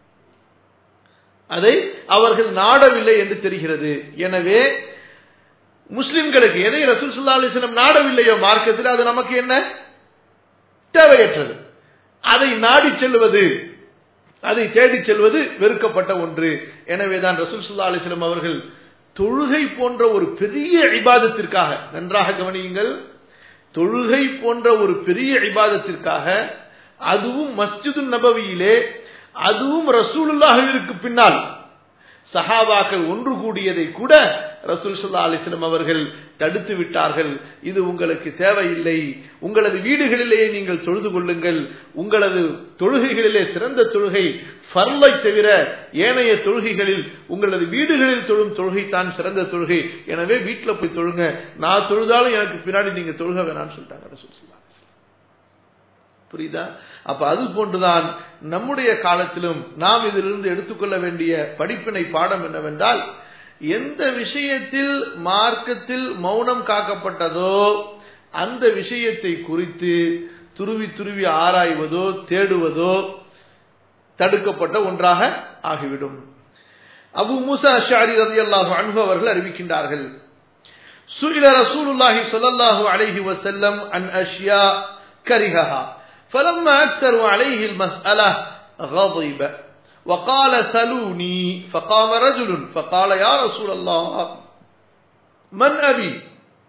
அதை அவர்கள் நாடவில்லை என்று தெரிகிறது எனவே முஸ்லிம்களுக்கு எதை ரசூல் சுல்லா அலிஸ்லம் நாடவில்லையோ மார்க்கத்தில் அது நமக்கு என்ன தேவையற்றது அதை நாடி செல்வது அதை தேடி செல்வது வெறுக்கப்பட்ட ஒன்று எனவேதான் ரசூல் சுல்லா அலிஸ்லம் அவர்கள் தொழுகை போன்ற ஒரு பெரிய இபாதத்திற்காக நன்றாக கவனியுங்கள் தொழுகை போன்ற ஒரு பெரிய இபாதத்திற்காக அதுவும் மஸ்ஜிது நபவியிலே அதுவும் ரசூலுல்லாஹிற்கு பின்னால் சஹாபாக்கள் ஒன்று கூடியதை கூட ரசூல் சுல்லா அலிஸ்லம் அவர்கள் தடுத்து விட்டார்கள் இது உங்களுக்கு தேவையில்லை உங்களது வீடுகளிலேயே நீங்கள் தொழுது கொள்ளுங்கள் உங்களது தொழுகைகளிலே சிறந்த தொழுகை ஃபர்லை தவிர ஏனைய தொழுகைகளில் உங்களது வீடுகளில் தொழும் தொழுகை தான் சிறந்த தொழுகை எனவே வீட்டில் போய் தொழுங்க நான் தொழுதாலும் எனக்கு பின்னாடி நீங்க தொழுக வேணாம்னு சொல்லிட்டாங்க ரசூல் சுல்லா புரியுதா அப்ப அது போன்றுதான் நம்முடைய காலத்திலும் நாம் இதிலிருந்து எடுத்துக்கொள்ள வேண்டிய படிப்பினை பாடம் என்னவென்றால் எந்த விஷயத்தில் மார்க்கத்தில் மௌனம் காக்கப்பட்டதோ அந்த விஷயத்தை குறித்து துருவி துருவி ஆராய்வதோ தேடுவதோ தடுக்கப்பட்ட ஒன்றாக ஆகிவிடும் அபு மூசா அஷாரி ரதி அல்லாஹு அன்பு அவர்கள் அறிவிக்கின்றார்கள் சுயில ரசூலுல்லாஹி சொல்லல்லாஹு அலைஹி வசல்லம் அன் அஷ்யா கரிஹா فلما أكثروا عليه المسألة غضب وقال سلوني فقام رجل فقال يا رسول الله من أبي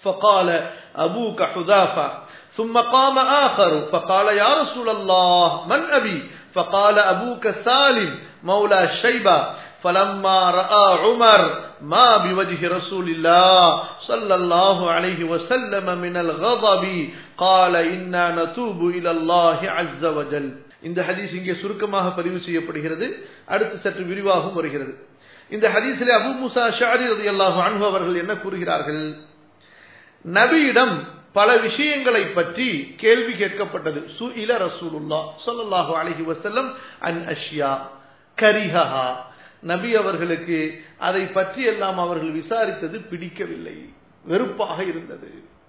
فقال أبوك حذافة ثم قام آخر فقال يا رسول الله من أبي فقال أبوك سالم مولى الشيبة فلما رأى عمر ما بوجه رسول الله صلى الله عليه وسلم من الغضب قال إنا نتوب إلى الله عز وجل இந்த ஹதீஸ் இங்கே சுருக்கமாக பதிவு செய்யப்படுகிறது அடுத்து சற்று விரிவாகவும் வருகிறது இந்த ஹதீஸிலே அபு முசா ஷாரி ரதி அல்லாஹு அன்பு அவர்கள் என்ன கூறுகிறார்கள் நபியிடம் பல விஷயங்களை பற்றி கேள்வி கேட்கப்பட்டது சு இல ரசூலுல்லா சொல்லல்லாஹு அலஹி வசல்லம் அன் அஷ்யா கரிஹா நபி அவர்களுக்கு அதை பற்றி எல்லாம் அவர்கள் விசாரித்தது பிடிக்கவில்லை வெறுப்பாக இருந்தது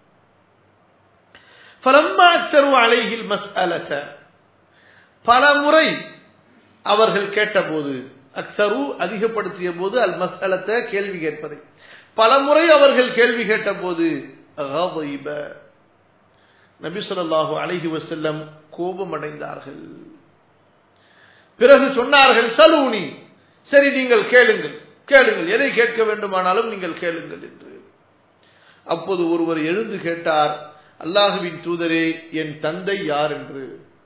அலைகில் மஸ் அலச பல முறை அவர்கள் கேட்டபோது அக்சரு அதிகப்படுத்திய போது அல் மஸ் அலத்த கேள்வி கேட்பதை பல முறை அவர்கள் கேள்வி கேட்ட போது நபி சொல்லாஹு அலஹி வசல்லம் கோபம் அடைந்தார்கள் பிறகு சொன்னார்கள் சலூனி சரி நீங்கள் கேளுங்கள் கேளுங்கள் எதை கேட்க வேண்டுமானாலும் நீங்கள் கேளுங்கள் என்று அப்போது ஒருவர் எழுந்து கேட்டார் அல்லாஹுவின் தூதரே என் தந்தை யார் என்று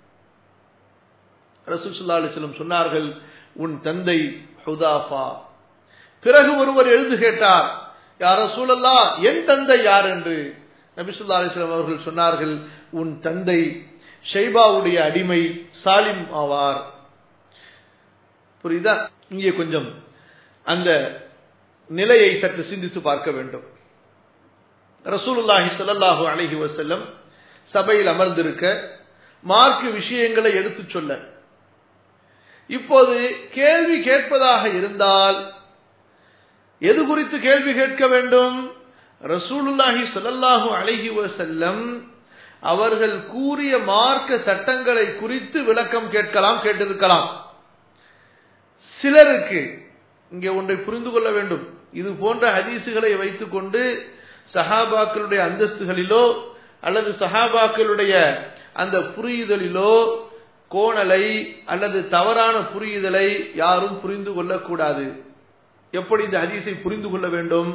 ரசூசுல்லா அலிஸ்லம் சொன்னார்கள் உன் தந்தை ஹுதாஃபா பிறகு ஒருவர் எழுந்து கேட்டார் யார் ரசூலல்லா என் தந்தை யார் என்று நபிசுல்லா அலிஸ்லாம் அவர்கள் சொன்னார்கள் உன் தந்தை ஷைபாவுடைய அடிமை சாலிம் ஆவார் புரியுதா இங்கே கொஞ்சம் அந்த நிலையை சற்று சிந்தித்து பார்க்க வேண்டும் ரசூலுல்லாஹி ஸல்லல்லாஹு அலைஹி வஸல்லம் சபையில் அமர்ந்திருக்க மார்க்கு விஷயங்களை எடுத்துச் சொல்ல இப்போது கேள்வி கேட்பதாக இருந்தால் எது குறித்து கேள்வி கேட்க வேண்டும் ரசூலுல்லாஹி ஸல்லல்லாஹு அலைஹி வஸல்லம் அவர்கள் கூறிய மார்க்க சட்டங்களை குறித்து விளக்கம் கேட்கலாம் கேட்டிருக்கலாம் சிலருக்கு இங்கே ஒன்றை புரிந்து கொள்ள வேண்டும் இது போன்ற ஹதீசுகளை வைத்துக்கொண்டு சஹாபாக்களுடைய அந்தஸ்துகளிலோ அல்லது சஹாபாக்களுடைய அந்த புரியுதலிலோ கோணலை அல்லது தவறான புரியுதலை யாரும் புரிந்து கொள்ளக்கூடாது எப்படி இந்த ஹதீஸை புரிந்து கொள்ள வேண்டும்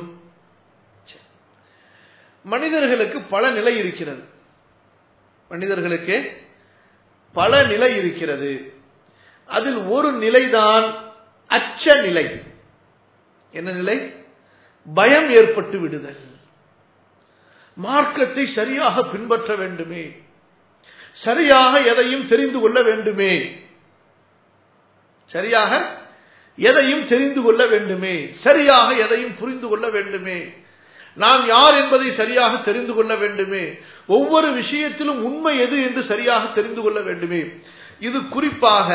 மனிதர்களுக்கு பல நிலை இருக்கிறது மனிதர்களுக்கு பல நிலை இருக்கிறது அதில் ஒரு நிலைதான் அச்ச நிலை என்ன நிலை பயம் ஏற்பட்டு விடுதல் மார்க்கத்தை சரியாக பின்பற்ற வேண்டுமே சரியாக எதையும் தெரிந்து கொள்ள வேண்டுமே சரியாக எதையும் தெரிந்து கொள்ள வேண்டுமே சரியாக எதையும் புரிந்து கொள்ள வேண்டுமே நாம் யார் என்பதை சரியாக தெரிந்து கொள்ள வேண்டுமே ஒவ்வொரு விஷயத்திலும் உண்மை எது என்று சரியாக தெரிந்து கொள்ள வேண்டுமே இது குறிப்பாக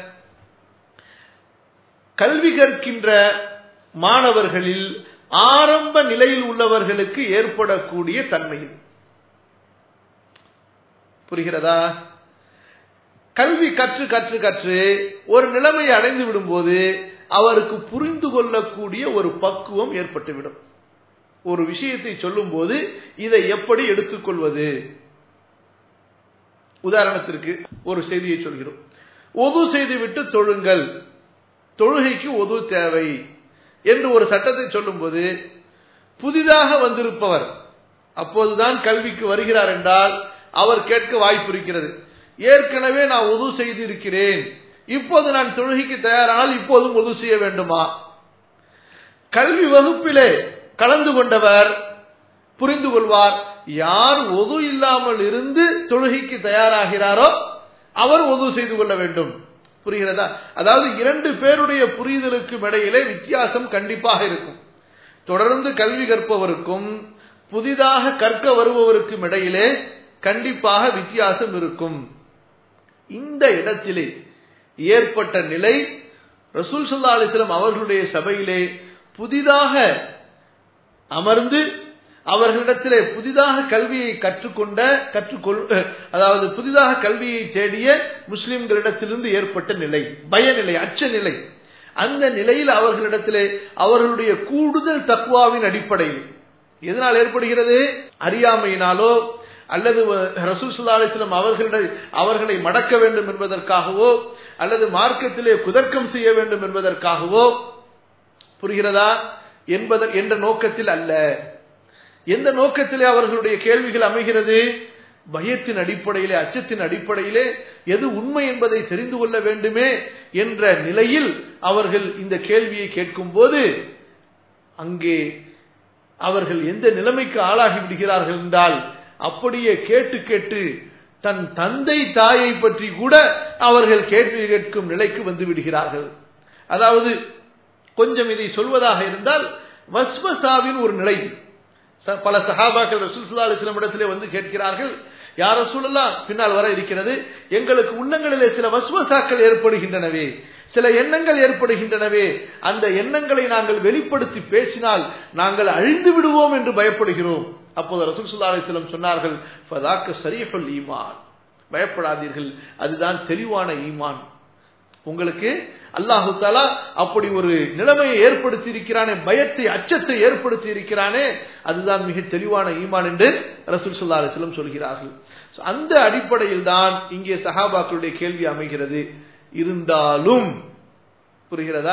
கல்வி கற்கின்ற மாணவர்களில் ஆரம்ப நிலையில் உள்ளவர்களுக்கு ஏற்படக்கூடிய தன்மை புரிகிறதா கல்வி கற்று கற்று கற்று ஒரு நிலைமையை அடைந்து விடும்போது அவருக்கு புரிந்து கொள்ளக்கூடிய ஒரு பக்குவம் ஏற்பட்டுவிடும் ஒரு விஷயத்தை சொல்லும் போது இதை எப்படி எடுத்துக்கொள்வது உதாரணத்திற்கு ஒரு செய்தியை சொல்கிறோம் ஒது செய்துவிட்டு தொழுங்கள் தொழுகைக்கு ஒது தேவை என்று ஒரு சட்டத்தை சொல்லும்போது புதிதாக வந்திருப்பவர் அப்போதுதான் கல்விக்கு வருகிறார் என்றால் அவர் கேட்க வாய்ப்பு இருக்கிறது ஏற்கனவே நான் உது செய்திருக்கிறேன் இப்போது நான் தொழுகைக்கு தயாரானால் இப்போதும் உது செய்ய வேண்டுமா கல்வி வகுப்பிலே கலந்து கொண்டவர் புரிந்து கொள்வார் யார் ஒது இல்லாமல் இருந்து தொழுகைக்கு தயாராகிறாரோ அவர் ஒது செய்து கொள்ள வேண்டும் புரிகிறதா அதாவது இரண்டு பேருடைய புரிதலுக்கும் இடையிலே வித்தியாசம் கண்டிப்பாக இருக்கும் தொடர்ந்து கல்வி கற்பவருக்கும் புதிதாக கற்க வருபவருக்கும் இடையிலே கண்டிப்பாக வித்தியாசம் இருக்கும் இந்த இடத்திலே ஏற்பட்ட நிலை ரசூல் சல்லா அலிஸ்லாம் அவர்களுடைய சபையிலே புதிதாக அமர்ந்து அவர்களிடத்திலே புதிதாக கல்வியை கற்றுக்கொண்ட கற்றுக்கொள் அதாவது புதிதாக கல்வியை தேடிய முஸ்லிம்களிடத்திலிருந்து ஏற்பட்ட நிலை பயநிலை அச்ச நிலை அந்த நிலையில் அவர்களிடத்திலே அவர்களுடைய கூடுதல் தக்குவாவின் அடிப்படையில் எதனால் ஏற்படுகிறது அறியாமையினாலோ அல்லது ரசூல் சுல்லா அலிஸ்லாம் அவர்களிட அவர்களை மடக்க வேண்டும் என்பதற்காகவோ அல்லது மார்க்கத்திலே குதர்க்கம் செய்ய வேண்டும் என்பதற்காகவோ புரிகிறதா என்பதன் என்ற நோக்கத்தில் அல்ல எந்த நோக்கத்திலே அவர்களுடைய கேள்விகள் அமைகிறது பயத்தின் அடிப்படையிலே அச்சத்தின் அடிப்படையிலே எது உண்மை என்பதை தெரிந்து கொள்ள வேண்டுமே என்ற நிலையில் அவர்கள் இந்த கேள்வியை கேட்கும் போது அங்கே அவர்கள் எந்த நிலைமைக்கு ஆளாகி விடுகிறார்கள் என்றால் அப்படியே கேட்டு கேட்டு தன் தந்தை தாயை பற்றி கூட அவர்கள் கேள்வி கேட்கும் நிலைக்கு வந்து விடுகிறார்கள் அதாவது கொஞ்சம் இதை சொல்வதாக இருந்தால் வஸ்வசாவின் ஒரு நிலை பல சஹாபாக்கள் ரசூல் அலிஸ்லாம் இடத்திலே வந்து கேட்கிறார்கள் யார் ரசூலல்லா பின்னால் வர இருக்கிறது எங்களுக்கு உள்ளங்களிலே சில வஸ்வசாக்கள் ஏற்படுகின்றனவே சில எண்ணங்கள் ஏற்படுகின்றனவே அந்த எண்ணங்களை நாங்கள் வெளிப்படுத்தி பேசினால் நாங்கள் அழிந்து விடுவோம் என்று பயப்படுகிறோம் அப்போது ரசூல் சுல்லா அலிஸ்லம் சொன்னார்கள் ஃபதாக்க சரீஃபுல் ஈமான் பயப்படாதீர்கள் அதுதான் தெளிவான ஈமான் உங்களுக்கு அல்லாஹு தாலா அப்படி ஒரு நிலைமையை ஏற்படுத்தி இருக்கிறானே பயத்தை அச்சத்தை ஏற்படுத்தி இருக்கிறானே அதுதான் மிக தெளிவான ஈமான் என்று ரசூல் சுல்லா அலிஸ்லம் சொல்கிறார்கள் அந்த அடிப்படையில் தான் இங்கே சஹாபாக்களுடைய கேள்வி அமைகிறது இருந்தாலும் புரிகிறதா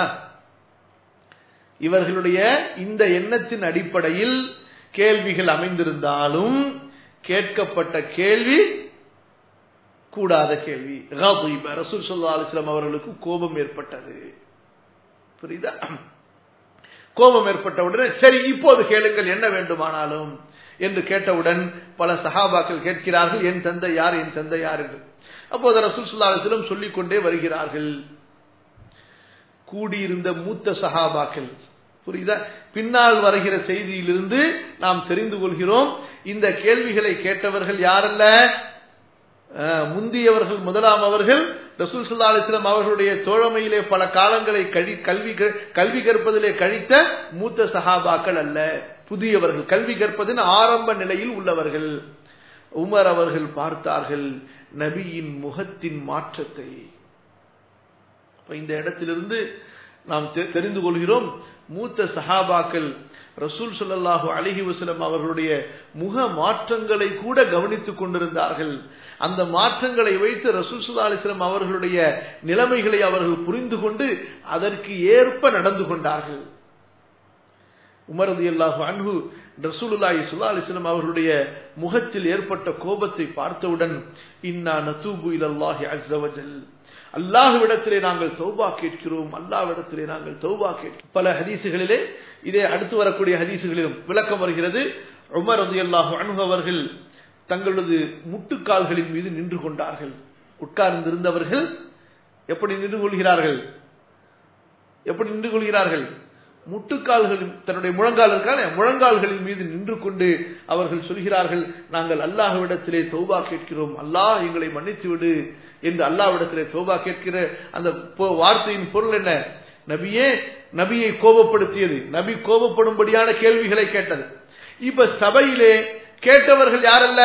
இவர்களுடைய இந்த எண்ணத்தின் அடிப்படையில் கேள்விகள் அமைந்திருந்தாலும் கேட்கப்பட்ட கேள்வி கூடாத கேள்வி ரசூல் சொல்லா அலிஸ்லாம் அவர்களுக்கு கோபம் ஏற்பட்டது புரியுதா கோபம் ஏற்பட்ட உடனே சரி இப்போது கேளுங்கள் என்ன வேண்டுமானாலும் என்று கேட்டவுடன் பல சஹாபாக்கள் கேட்கிறார்கள் என் தந்தை யார் என் தந்தை யார் என்று அப்போது ரசூல் சுல்லா அலிஸ்லம் சொல்லிக் கொண்டே வருகிறார்கள் கூடியிருந்த மூத்த சஹாபாக்கள் புரியுதா பின்னால் வருகிற செய்தியிலிருந்து நாம் தெரிந்து கொள்கிறோம் இந்த கேள்விகளை கேட்டவர்கள் யாரல்ல முந்தியவர்கள் முதலாம் அவர்கள் ரசூல் சுல்லா அலிஸ்லாம் அவர்களுடைய தோழமையிலே பல காலங்களை கழி கல்வி கல்வி கற்பதிலே கழித்த மூத்த சஹாபாக்கள் அல்ல புதியவர்கள் கல்வி கற்பதின் ஆரம்ப நிலையில் உள்ளவர்கள் உமர் அவர்கள் பார்த்தார்கள் நபியின் முகத்தின் மாற்றத்தை இந்த இடத்திலிருந்து நாம் தெரிந்து கொள்கிறோம் மூத்த சஹாபாக்கள் ரசூல் சொல்லல்லாஹு அலிஹி வசலம் அவர்களுடைய முக மாற்றங்களை கூட கவனித்துக் கொண்டிருந்தார்கள் அந்த மாற்றங்களை வைத்து ரசூல் சுல்லா அலிஸ்லாம் அவர்களுடைய நிலைமைகளை அவர்கள் புரிந்து கொண்டு அதற்கு ஏற்ப நடந்து கொண்டார்கள் உமரது அல்லாஹு அன்ஹு ரசூலுல்லாஹி சுல்லா அலிஸ்லாம் அவர்களுடைய முகத்தில் ஏற்பட்ட கோபத்தை பார்த்தவுடன் இன்னா நத்தூபு இலல்லாஹி அஸ்ஸவஜல் அல்லாஹுவிடத்திலே நாங்கள் தௌபா கேட்கிறோம் அல்லாஹ்விடத்திலே நாங்கள் தௌபா கேட்கிறோம் பல ஹதீசுகளிலே இதே அடுத்து வரக்கூடிய ஹதீசுகளிலும் விளக்கம் வருகிறது உமர் ரதி அல்லாஹு அன்ஹு அவர்கள் தங்களது முட்டுக்கால்களின் மீது நின்று கொண்டார்கள் உட்கார்ந்திருந்தவர்கள் எப்படி நின்று கொள்கிறார்கள் எப்படி நின்று கொள்கிறார்கள் முட்டுக்கால்களின் தன்னுடைய முழங்கால் இருக்கான முழங்கால்களின் மீது நின்று கொண்டு அவர்கள் சொல்கிறார்கள் நாங்கள் அல்லாஹ்விடத்திலே தௌபா கேட்கிறோம் அல்லாஹ் எங்களை மன்னித்து விடு என்று அல்லாஹ்விடத்திலே தௌபா கேட்கிற அந்த வார்த்தையின் பொருள் என்ன நபியே நபியை கோபப்படுத்தியது நபி கோபப்படும்படியான கேள்விகளை கேட்டது இப்ப சபையிலே கேட்டவர்கள் யாரல்ல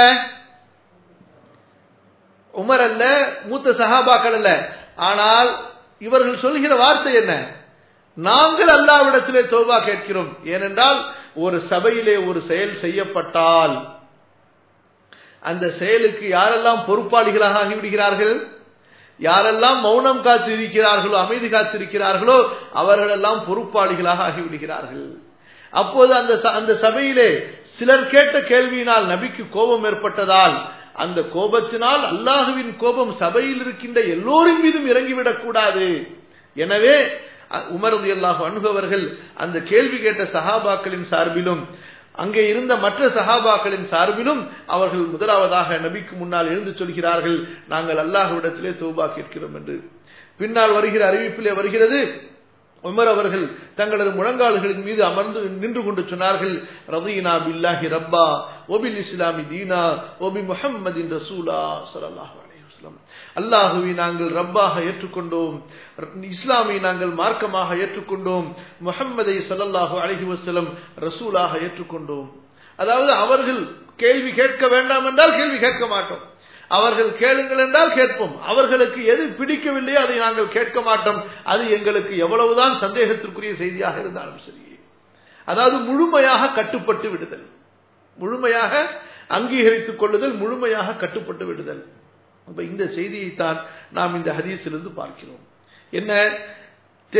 உமர் அல்ல மூத்த சஹாபாக்கள் அல்ல ஆனால் இவர்கள் சொல்கிற வார்த்தை என்ன நாங்கள் அல்லாவிடத்திலே தோபா கேட்கிறோம் ஏனென்றால் ஒரு சபையிலே ஒரு செயல் செய்யப்பட்டால் அந்த செயலுக்கு யாரெல்லாம் பொறுப்பாளிகளாக ஆகிவிடுகிறார்கள் யாரெல்லாம் மௌனம் காத்து இருக்கிறார்களோ அமைதி காத்திருக்கிறார்களோ அவர்களெல்லாம் பொறுப்பாளிகளாக ஆகிவிடுகிறார்கள் அப்போது அந்த அந்த சபையிலே சிலர் கேட்ட கேள்வியினால் நபிக்கு கோபம் ஏற்பட்டதால் அந்த கோபத்தினால் அல்லாஹுவின் கோபம் சபையில் இருக்கின்ற எல்லோரின் மீதும் இறங்கிவிடக் கூடாது எனவே உமரது அல்லாஹ் அணுகவர்கள் அந்த கேள்வி கேட்ட சஹாபாக்களின் சார்பிலும் அங்கே இருந்த மற்ற சஹாபாக்களின் சார்பிலும் அவர்கள் முதலாவதாக நபிக்கு முன்னால் எழுந்து சொல்கிறார்கள் நாங்கள் அல்லாஹுவிடத்திலே தௌபா கேட்கிறோம் என்று பின்னால் வருகிற அறிவிப்பிலே வருகிறது உமர் அவர்கள் தங்களது முழங்கால்களின் மீது அமர்ந்து நின்று கொண்டு சொன்னார்கள் ரதீனா பில்லாஹி ரப்பா ஒபில் இஸ்லாமி தீனா ஒபி முஹம்மதின் ரசூலா சல்லாஹ் அல்லாஹுவை நாங்கள் ரப்பாக ஏற்றுக்கொண்டோம் இஸ்லாமை நாங்கள் மார்க்கமாக ஏற்றுக்கொண்டோம் முகம்மதை சல்லல்லாஹு அலஹி வசலம் ரசூலாக ஏற்றுக்கொண்டோம் அதாவது அவர்கள் கேள்வி கேட்க வேண்டாம் என்றால் கேள்வி கேட்க மாட்டோம் அவர்கள் கேளுங்கள் என்றால் கேட்போம் அவர்களுக்கு எது பிடிக்கவில்லையோ அதை நாங்கள் கேட்க மாட்டோம் அது எங்களுக்கு எவ்வளவுதான் சந்தேகத்திற்குரிய செய்தியாக இருந்தாலும் சரி அதாவது முழுமையாக கட்டுப்பட்டு விடுதல் முழுமையாக அங்கீகரித்துக் கொள்ளுதல் முழுமையாக கட்டுப்பட்டு விடுதல் அப்ப இந்த செய்தியைத்தான் நாம் இந்த ஹதீஸிலிருந்து பார்க்கிறோம் என்ன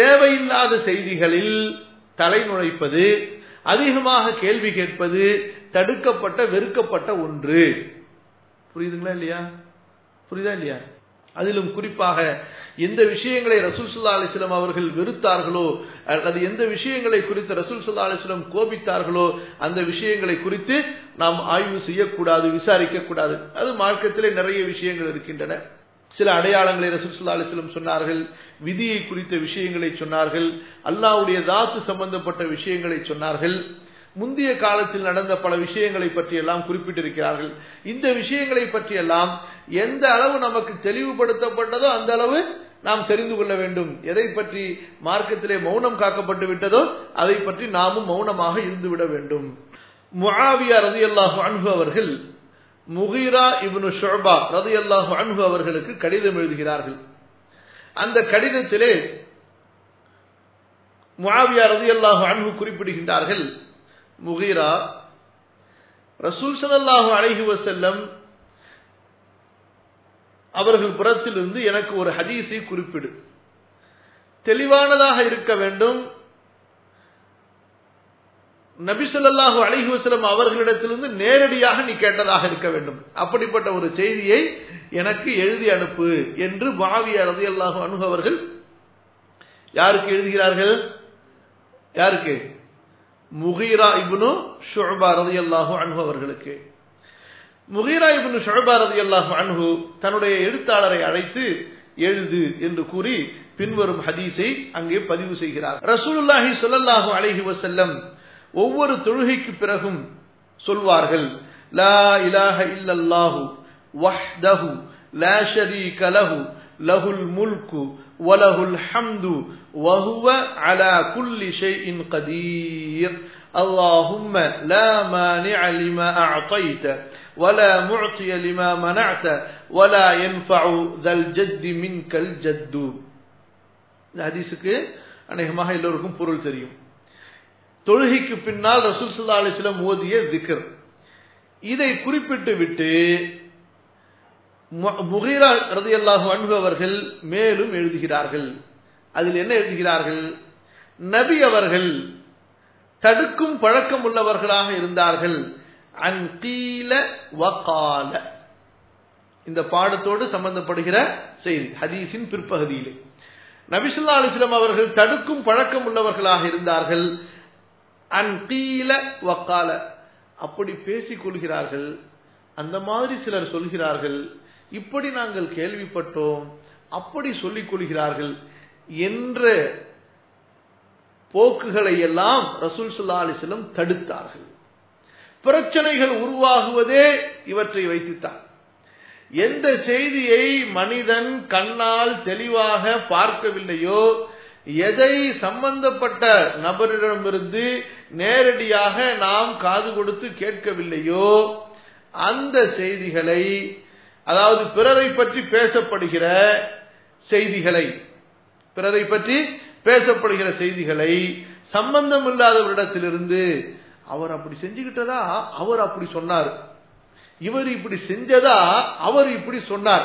தேவையில்லாத செய்திகளில் தலை நுழைப்பது அதிகமாக கேள்வி கேட்பது தடுக்கப்பட்ட வெறுக்கப்பட்ட ஒன்று புரியுதுங்களா இல்லையா புரியுதா இல்லையா அதிலும் குறிப்பாக எந்த விஷயங்களை ரசூல் சுல்லா அலிஸ்லாம் அவர்கள் வெறுத்தார்களோ அல்லது எந்த விஷயங்களை குறித்து ரசூல் சுல்லா அலிஸ்லாம் கோபித்தார்களோ அந்த விஷயங்களை குறித்து நாம் ஆய்வு செய்யக்கூடாது விசாரிக்க கூடாது அது மார்க்கத்திலே நிறைய விஷயங்கள் இருக்கின்றன சில அடையாளங்களை ரசூல் சுல்லா அலிஸ்லம் சொன்னார்கள் விதியை குறித்த விஷயங்களை சொன்னார்கள் அல்லாவுடைய தாத்து சம்பந்தப்பட்ட விஷயங்களை சொன்னார்கள் முந்தைய காலத்தில் நடந்த பல விஷயங்களை பற்றி எல்லாம் குறிப்பிட்டிருக்கிறார்கள் இந்த விஷயங்களை பற்றி எல்லாம் எந்த அளவு நமக்கு தெளிவுபடுத்தப்பட்டதோ அந்த அளவு நாம் தெரிந்து கொள்ள வேண்டும் எதை பற்றி மார்க்கத்திலே மௌனம் காக்கப்பட்டு விட்டதோ அதை பற்றி நாமும் மௌனமாக இருந்துவிட வேண்டும் முஆவியா ரதி அல்லாஹு அன்பு அவர்கள் முகிரா இப்னு ஷோபா ரதி அல்லாஹு அன்பு அவர்களுக்கு கடிதம் எழுதுகிறார்கள் அந்த கடிதத்திலே முஆவியா ரதி அல்லாஹு அன்பு குறிப்பிடுகின்றார்கள் முகீரா ரசூல் சல்லாஹு அழகி வசல்லம் அவர்கள் புறத்திலிருந்து எனக்கு ஒரு ஹதீஸை குறிப்பிடு தெளிவானதாக இருக்க வேண்டும் நபி சொல்லாஹு அழகி வசலம் அவர்களிடத்திலிருந்து நேரடியாக நீ கேட்டதாக இருக்க வேண்டும் அப்படிப்பட்ட ஒரு செய்தியை எனக்கு எழுதி அனுப்பு என்று மாவிய ரதி அல்லாஹு அணுகு அவர்கள் யாருக்கு எழுதுகிறார்கள் யாருக்கு முகீரா இப்னு ஷுபா ரதி அல்லாஹு அன்ஹு அவர்களுக்கு முகீரா இப்னு ஷுபா ரதி அல்லாஹு அன்ஹு தன்னுடைய எழுத்தாளரை அழைத்து எழுது என்று கூறி பின்வரும் ஹதீஸை அங்கே பதிவு செய்கிறார் ரசூலுல்லாஹி ஸல்லல்லாஹு அலைஹி வஸல்லம் ஒவ்வொரு தொழுகைக்கு பிறகும் சொல்வார்கள் லா இலாஹ இல்லல்லாஹு வஹ்தஹு லா ஷரீக லஹு லஹுல் முல்கு வலஹுல் ஹம்து وهو على كل شيء قدير اللهم لا مانع لما أعطيت ولا معطي لما منعت ولا ينفع ذا الجد منك الجد இந்த ஹதீஸுக்கு அநேகமாக எல்லோருக்கும் பொருள் தெரியும் தொழுகைக்கு பின்னால் ரசூல் சல்லா அலிஸ்லம் ஓதிய திக்கர் இதை குறிப்பிட்டு விட்டு முகீரா ரதியல்லாஹு அன்பு அவர்கள் மேலும் எழுதுகிறார்கள் அதில் என்ன எழுதுகிறார்கள் நபி அவர்கள் தடுக்கும் பழக்கம் உள்ளவர்களாக இருந்தார்கள் அன்கீல வகால இந்த பாடத்தோடு சம்பந்தப்படுகிற செய்தி ஹதீஸின் பிற்பகுதியிலே நபிசுல்லா அலிஸ்லாம் அவர்கள் தடுக்கும் பழக்கம் உள்ளவர்களாக இருந்தார்கள் அன்கீல வக்கால அப்படி பேசிக் கொள்கிறார்கள் அந்த மாதிரி சிலர் சொல்கிறார்கள் இப்படி நாங்கள் கேள்விப்பட்டோம் அப்படி சொல்லிக் கொள்கிறார்கள் என்ற போக்குகளை எல்லாம் ரசூல் சுல்லா அலிஸ்லம் தடுத்தார்கள் பிரச்சனைகள் உருவாகுவதே இவற்றை வைத்துத்தான் எந்த செய்தியை மனிதன் கண்ணால் தெளிவாக பார்க்கவில்லையோ எதை சம்பந்தப்பட்ட நபரிடமிருந்து நேரடியாக நாம் காது கொடுத்து கேட்கவில்லையோ அந்த செய்திகளை அதாவது பிறரை பற்றி பேசப்படுகிற செய்திகளை பிறரை பற்றி பேசப்படுகிற செய்திகளை சம்பந்தம் இல்லாதவரிடத்திலிருந்து அவர் அப்படி செஞ்சுக்கிட்டதா அவர் அப்படி சொன்னார் இவர் இப்படி செஞ்சதா அவர் இப்படி சொன்னார்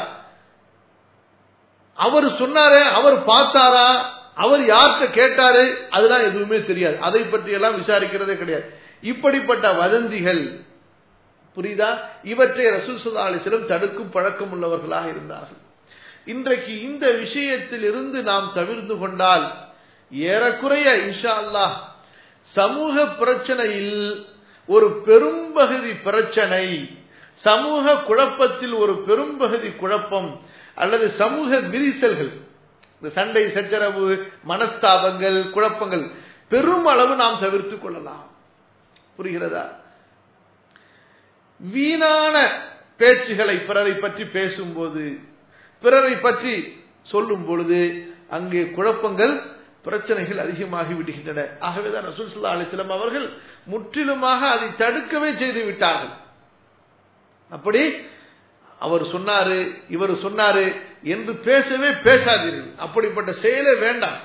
அவர் சொன்னாரே அவர் பார்த்தாரா அவர் யார்கிட்ட கேட்டாரு அதெல்லாம் எதுவுமே தெரியாது அதை பற்றி எல்லாம் விசாரிக்கிறதே கிடையாது இப்படிப்பட்ட வதந்திகள் புரியுதா இவற்றை ரசூல் சுல்லா அலிஸ்லம் தடுக்கும் பழக்கம் உள்ளவர்களாக இருந்தார்கள் இன்றைக்கு இந்த விஷயத்தில் இருந்து நாம் தவிர்த்து கொண்டால் ஏறக்குறைய இன்ஷா அல்லாஹ் சமூக பிரச்சனையில் ஒரு பெரும்பகுதி பிரச்சனை சமூக குழப்பத்தில் ஒரு பெரும்பகுதி குழப்பம் அல்லது சமூக விரிசல்கள் இந்த சண்டை சச்சரவு மனஸ்தாபங்கள் குழப்பங்கள் பெருமளவு நாம் தவிர்த்து கொள்ளலாம் புரிகிறதா வீணான பேச்சுகளை பிறரை பற்றி பேசும்போது பிறரை பற்றி சொல்லும் பொழுது அங்கே குழப்பங்கள் பிரச்சனைகள் அதிகமாகி விடுகின்றன ஆகவேதான் ரசூல் சல்லா அலிஸ்லாம் அவர்கள் முற்றிலுமாக அதை தடுக்கவே செய்து விட்டார்கள் அப்படி அவர் சொன்னாரு இவர் சொன்னாரு என்று பேசவே பேசாதீர்கள் அப்படிப்பட்ட செயலே வேண்டாம்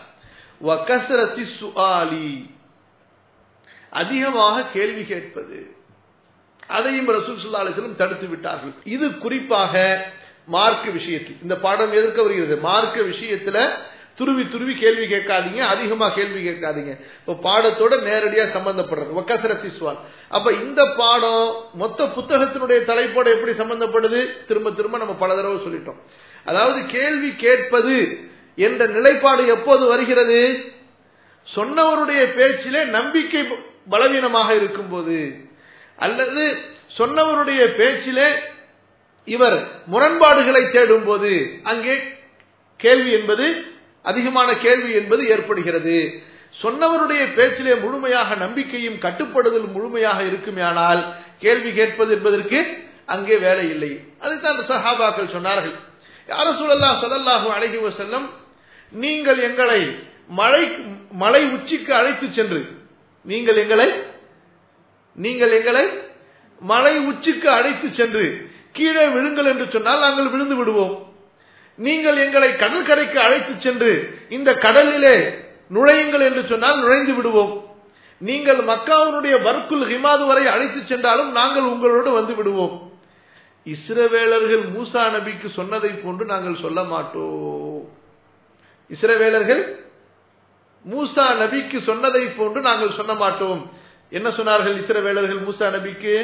அதிகமாக கேள்வி கேட்பது அதையும் ரசூல் சுல்லா அலிஸ்லம் தடுத்து விட்டார்கள் இது குறிப்பாக மார்க்க விஷயத்தில் இந்த பாடம் எதிர்க்க வருகிறது மார்க்க விஷயத்துல துருவி துருவி கேள்வி கேட்காதீங்க அதிகமா கேள்வி கேட்காதீங்க இப்ப பாடத்தோட நேரடியா சம்பந்தப்படுறது ஒக்கசரத்தி சுவால் அப்ப இந்த பாடம் மொத்த புத்தகத்தினுடைய தலைப்போட எப்படி சம்பந்தப்படுது திரும்ப திரும்ப நம்ம பல தடவை சொல்லிட்டோம் அதாவது கேள்வி கேட்பது என்ற நிலைப்பாடு எப்போது வருகிறது சொன்னவருடைய பேச்சிலே நம்பிக்கை பலவீனமாக இருக்கும்போது அல்லது சொன்னவருடைய பேச்சிலே இவர் முரண்பாடுகளை தேடும் போது அங்கே கேள்வி என்பது அதிகமான கேள்வி என்பது ஏற்படுகிறது சொன்னவருடைய பேச்சிலே முழுமையாக நம்பிக்கையும் கட்டுப்படுதல் முழுமையாக இருக்குமேயானால் கேள்வி கேட்பது என்பதற்கு அங்கே வேலை இல்லை அதுதான் சஹாபாக்கள் சொன்னார்கள் யார சூழல்லா சல்லல்லாஹு அழகி செல்லம் நீங்கள் எங்களை மலை மலை உச்சிக்கு அழைத்து சென்று நீங்கள் எங்களை நீங்கள் எங்களை மலை உச்சிக்கு அழைத்து சென்று கீழே விழுங்கள் என்று சொன்னால் நாங்கள் விழுந்து விடுவோம் நீங்கள் எங்களை கடற்கரைக்கு அழைத்து சென்று இந்த கடலிலே நுழையுங்கள் என்று சொன்னால் நுழைந்து விடுவோம் நீங்கள் மக்காவுடைய வர்க்குல் ஹிமாது வரை அழைத்து சென்றாலும் நாங்கள் உங்களோடு வந்து விடுவோம் இஸ்ரவேலர்கள் மூசா நபிக்கு சொன்னதை போன்று நாங்கள் சொல்ல மாட்டோம் இஸ்ரவேலர்கள் மூசா நபிக்கு சொன்னதை போன்று நாங்கள் சொல்ல மாட்டோம் என்ன சொன்னார்கள் இஸ்ரவேலர்கள் மூசா நபிக்கு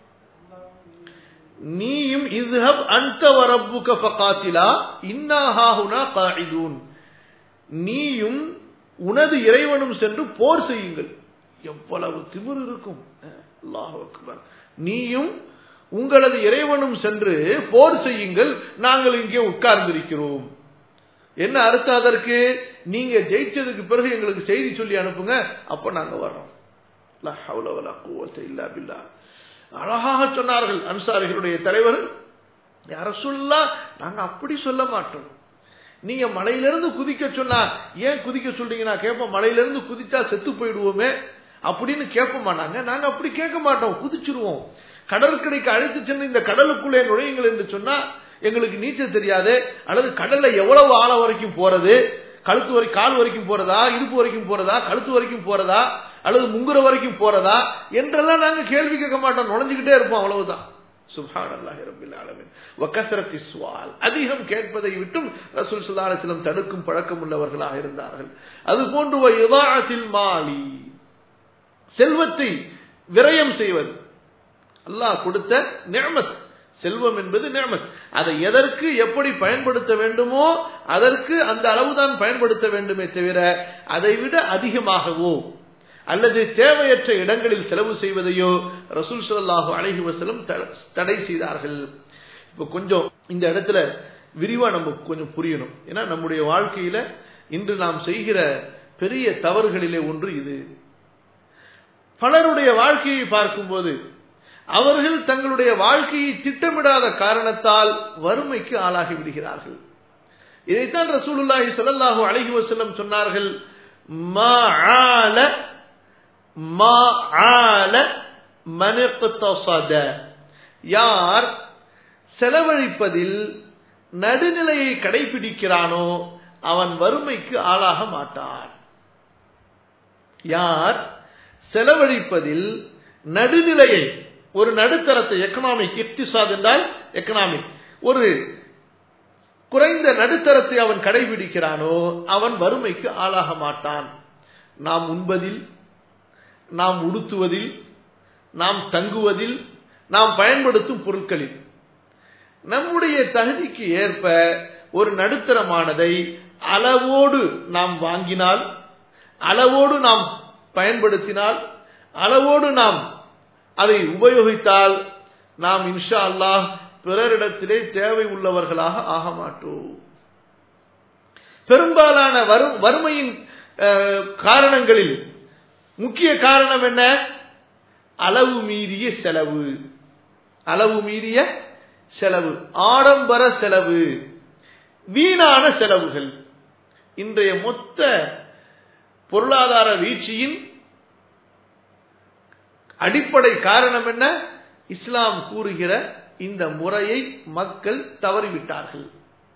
நீயும் இஸ்ஹப் அன்த வரப்புக ஃபகாத்திலா இன்னா ஹாஹுனா காயிதூன் நீயும் உனது இறைவனும் சென்று போர் செய்யுங்கள் எவ்வளவு திமிர் இருக்கும் அல்லாஹ் அக்பர் நீயும் உங்களது இறைவனும் சென்று போர் செய்யுங்கள் நாங்கள் இங்கே உட்கார்ந்திருக்கிறோம் என்ன அர்த்தம் அதற்கு நீங்க ஜெயிச்சதுக்கு பிறகு எங்களுக்கு செய்தி சொல்லி அனுப்புங்க அப்ப நாங்க வர்றோம் அழகாக சொன்னார்கள் அன்சாரிகளுடைய தலைவர் யார சொல்லா நாங்க அப்படி சொல்ல மாட்டோம் நீங்க மலையிலிருந்து குதிக்க சொன்னா ஏன் குதிக்க சொல்றீங்க நான் கேட்போம் மலையிலிருந்து குதிச்சா செத்து போயிடுவோமே அப்படின்னு கேட்க மாட்டாங்க நாங்க அப்படி கேட்க மாட்டோம் குதிச்சிருவோம் கடற்கரைக்கு அழைத்து சென்று இந்த கடலுக்குள்ளே நுழையுங்கள் என்று சொன்னா எங்களுக்கு நீச்சல் தெரியாது அல்லது கடல்ல எவ்வளவு ஆழம் வரைக்கும் போறது கழுத்து வரை கால் வரைக்கும் போறதா இடுப்பு வரைக்கும் போறதா கழுத்து வரைக்கும் போறதா அல்லது முங்குற வரைக்கும் போறதா என்றெல்லாம் நாங்க கேள்வி கேட்க மாட்டோம் நுழைஞ்சுக்கிட்டே இருப்போம் அவ்வளவுதான் சுபான் அல்லாஹி ரபில் ஆலமின் வக்கசரத்தி சுவால் அதிகம் கேட்பதை விட்டும் ரசூல் சுல்லாசிலம் தடுக்கும் பழக்கம் உள்ளவர்களாக இருந்தார்கள் அது போன்று யுதாத்தில் மாலி செல்வத்தை விரயம் செய்வது அல்லாஹ் கொடுத்த நியமத் செல்வம் என்பது நியமத் அதை எதற்கு எப்படி பயன்படுத்த வேண்டுமோ அதற்கு அந்த அளவுதான் பயன்படுத்த வேண்டுமே தவிர அதை விட அதிகமாகவோ அல்லது தேவையற்ற இடங்களில் செலவு செய்வதையோ ரசூல் சல்லாஹு அழகி வசலம் தடை செய்தார்கள் இப்போ கொஞ்சம் இந்த இடத்துல விரிவா நம்ம கொஞ்சம் புரியணும் ஏன்னா நம்முடைய வாழ்க்கையில இன்று நாம் செய்கிற பெரிய தவறுகளிலே ஒன்று இது பலருடைய வாழ்க்கையை பார்க்கும்போது அவர்கள் தங்களுடைய வாழ்க்கையை திட்டமிடாத காரணத்தால் வறுமைக்கு ஆளாகி விடுகிறார்கள் இதைத்தான் ரசூலுல்லாஹி ஸல்லல்லாஹு அலைஹி வஸல்லம் சொன்னார்கள் மாஆல மாஆல மனிக்தஸத யார் செலவழிப்பதில் நடுநிலையை கடைபிடிக்கிறானோ அவன் வறுமைக்கு ஆளாக மாட்டான் யார் செலவழிப்பதில் நடுநிலையை ஒரு நடுத்தரத்தை எக்கனாமிக் இக்திசாத் என்றால் எக்கனாமிக் ஒரு குறைந்த நடுத்தரத்தை அவன் கடைபிடிக்கிறானோ அவன் வறுமைக்கு ஆளாக மாட்டான் நாம் உண்பதில் நாம் உடுத்துவதில் நாம் தங்குவதில் நாம் பயன்படுத்தும் பொருட்களில் நம்முடைய தகுதிக்கு ஏற்ப ஒரு நடுத்தரமானதை அளவோடு நாம் வாங்கினால் அளவோடு நாம் பயன்படுத்தினால் அளவோடு நாம் அதை உபயோகித்தால் நாம் இன்ஷா அல்லாஹ் பிறரிடத்திலே தேவை உள்ளவர்களாக ஆக மாட்டோம் பெரும்பாலான வறுமையின் காரணங்களில் முக்கிய காரணம் என்ன அளவு மீறிய செலவு அளவு மீறிய செலவு ஆடம்பர செலவு வீணான செலவுகள் இன்றைய மொத்த பொருளாதார வீழ்ச்சியின் அடிப்படை காரணம் என்ன இஸ்லாம் கூறுகிற இந்த முறையை மக்கள் தவறிவிட்டார்கள்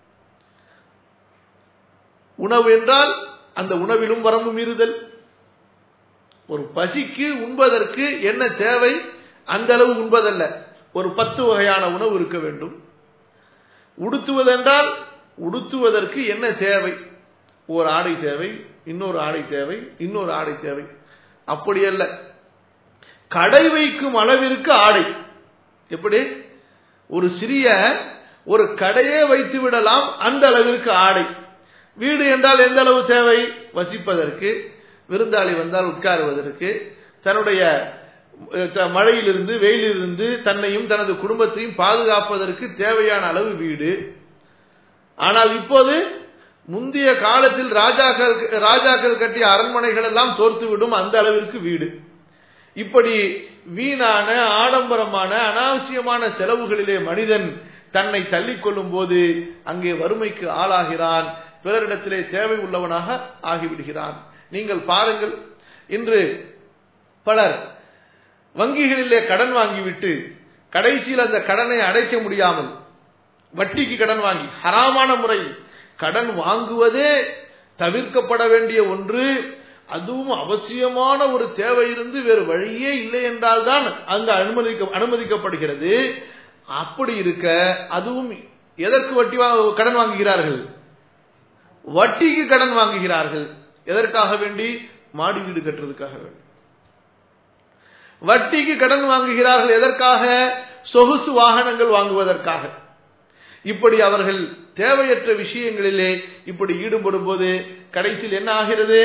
உணவு என்றால் அந்த உணவிலும் வரம்பு மீறுதல் ஒரு பசிக்கு உண்பதற்கு என்ன தேவை அந்த அளவு உண்பதல்ல ஒரு பத்து வகையான உணவு இருக்க வேண்டும் உடுத்துவதென்றால் உடுத்துவதற்கு என்ன தேவை ஒரு ஆடை தேவை இன்னொரு ஆடை தேவை இன்னொரு ஆடை தேவை அப்படி அல்ல கடை வைக்கும் அளவிற்கு ஆடை எப்படி ஒரு சிறிய ஒரு கடையே வைத்து விடலாம் அந்த அளவிற்கு ஆடை வீடு என்றால் எந்த அளவு தேவை வசிப்பதற்கு விருந்தாளி வந்தால் உட்காருவதற்கு தன்னுடைய மழையிலிருந்து வெயிலிலிருந்து தன்னையும் தனது குடும்பத்தையும் பாதுகாப்பதற்கு தேவையான அளவு வீடு ஆனால் இப்போது முந்தைய காலத்தில் ராஜாக்கள் ராஜாக்கள் கட்டிய அரண்மனைகள் எல்லாம் தோர்த்துவிடும் அந்த அளவிற்கு வீடு இப்படி வீணான ஆடம்பரமான அனாவசியமான செலவுகளிலே மனிதன் தன்னை தள்ளிக்கொள்ளும் போது அங்கே வறுமைக்கு ஆளாகிறான் பிறரிடத்திலே தேவை உள்ளவனாக ஆகிவிடுகிறான் நீங்கள் பாருங்கள் இன்று பலர் வங்கிகளிலே கடன் வாங்கிவிட்டு கடைசியில் அந்த கடனை அடைக்க முடியாமல் வட்டிக்கு கடன் வாங்கி ஹராமான முறையில் கடன் வாங்குவதே தவிர்க்கப்பட வேண்டிய ஒன்று அதுவும் அவசியமான ஒரு தேவை இருந்து வேறு வழியே இல்லை என்றால் தான் அங்கு அனுமதிக்க அனுமதிக்கப்படுகிறது அப்படி இருக்க அதுவும் எதற்கு வட்டி கடன் வாங்குகிறார்கள் வட்டிக்கு கடன் வாங்குகிறார்கள் எதற்காக வேண்டி மாடி வீடு கட்டுறதுக்காக வேண்டி வட்டிக்கு கடன் வாங்குகிறார்கள் எதற்காக சொகுசு வாகனங்கள் வாங்குவதற்காக இப்படி அவர்கள் தேவையற்ற விஷயங்களிலே இப்படி ஈடுபடும் போது கடைசியில் என்ன ஆகிறது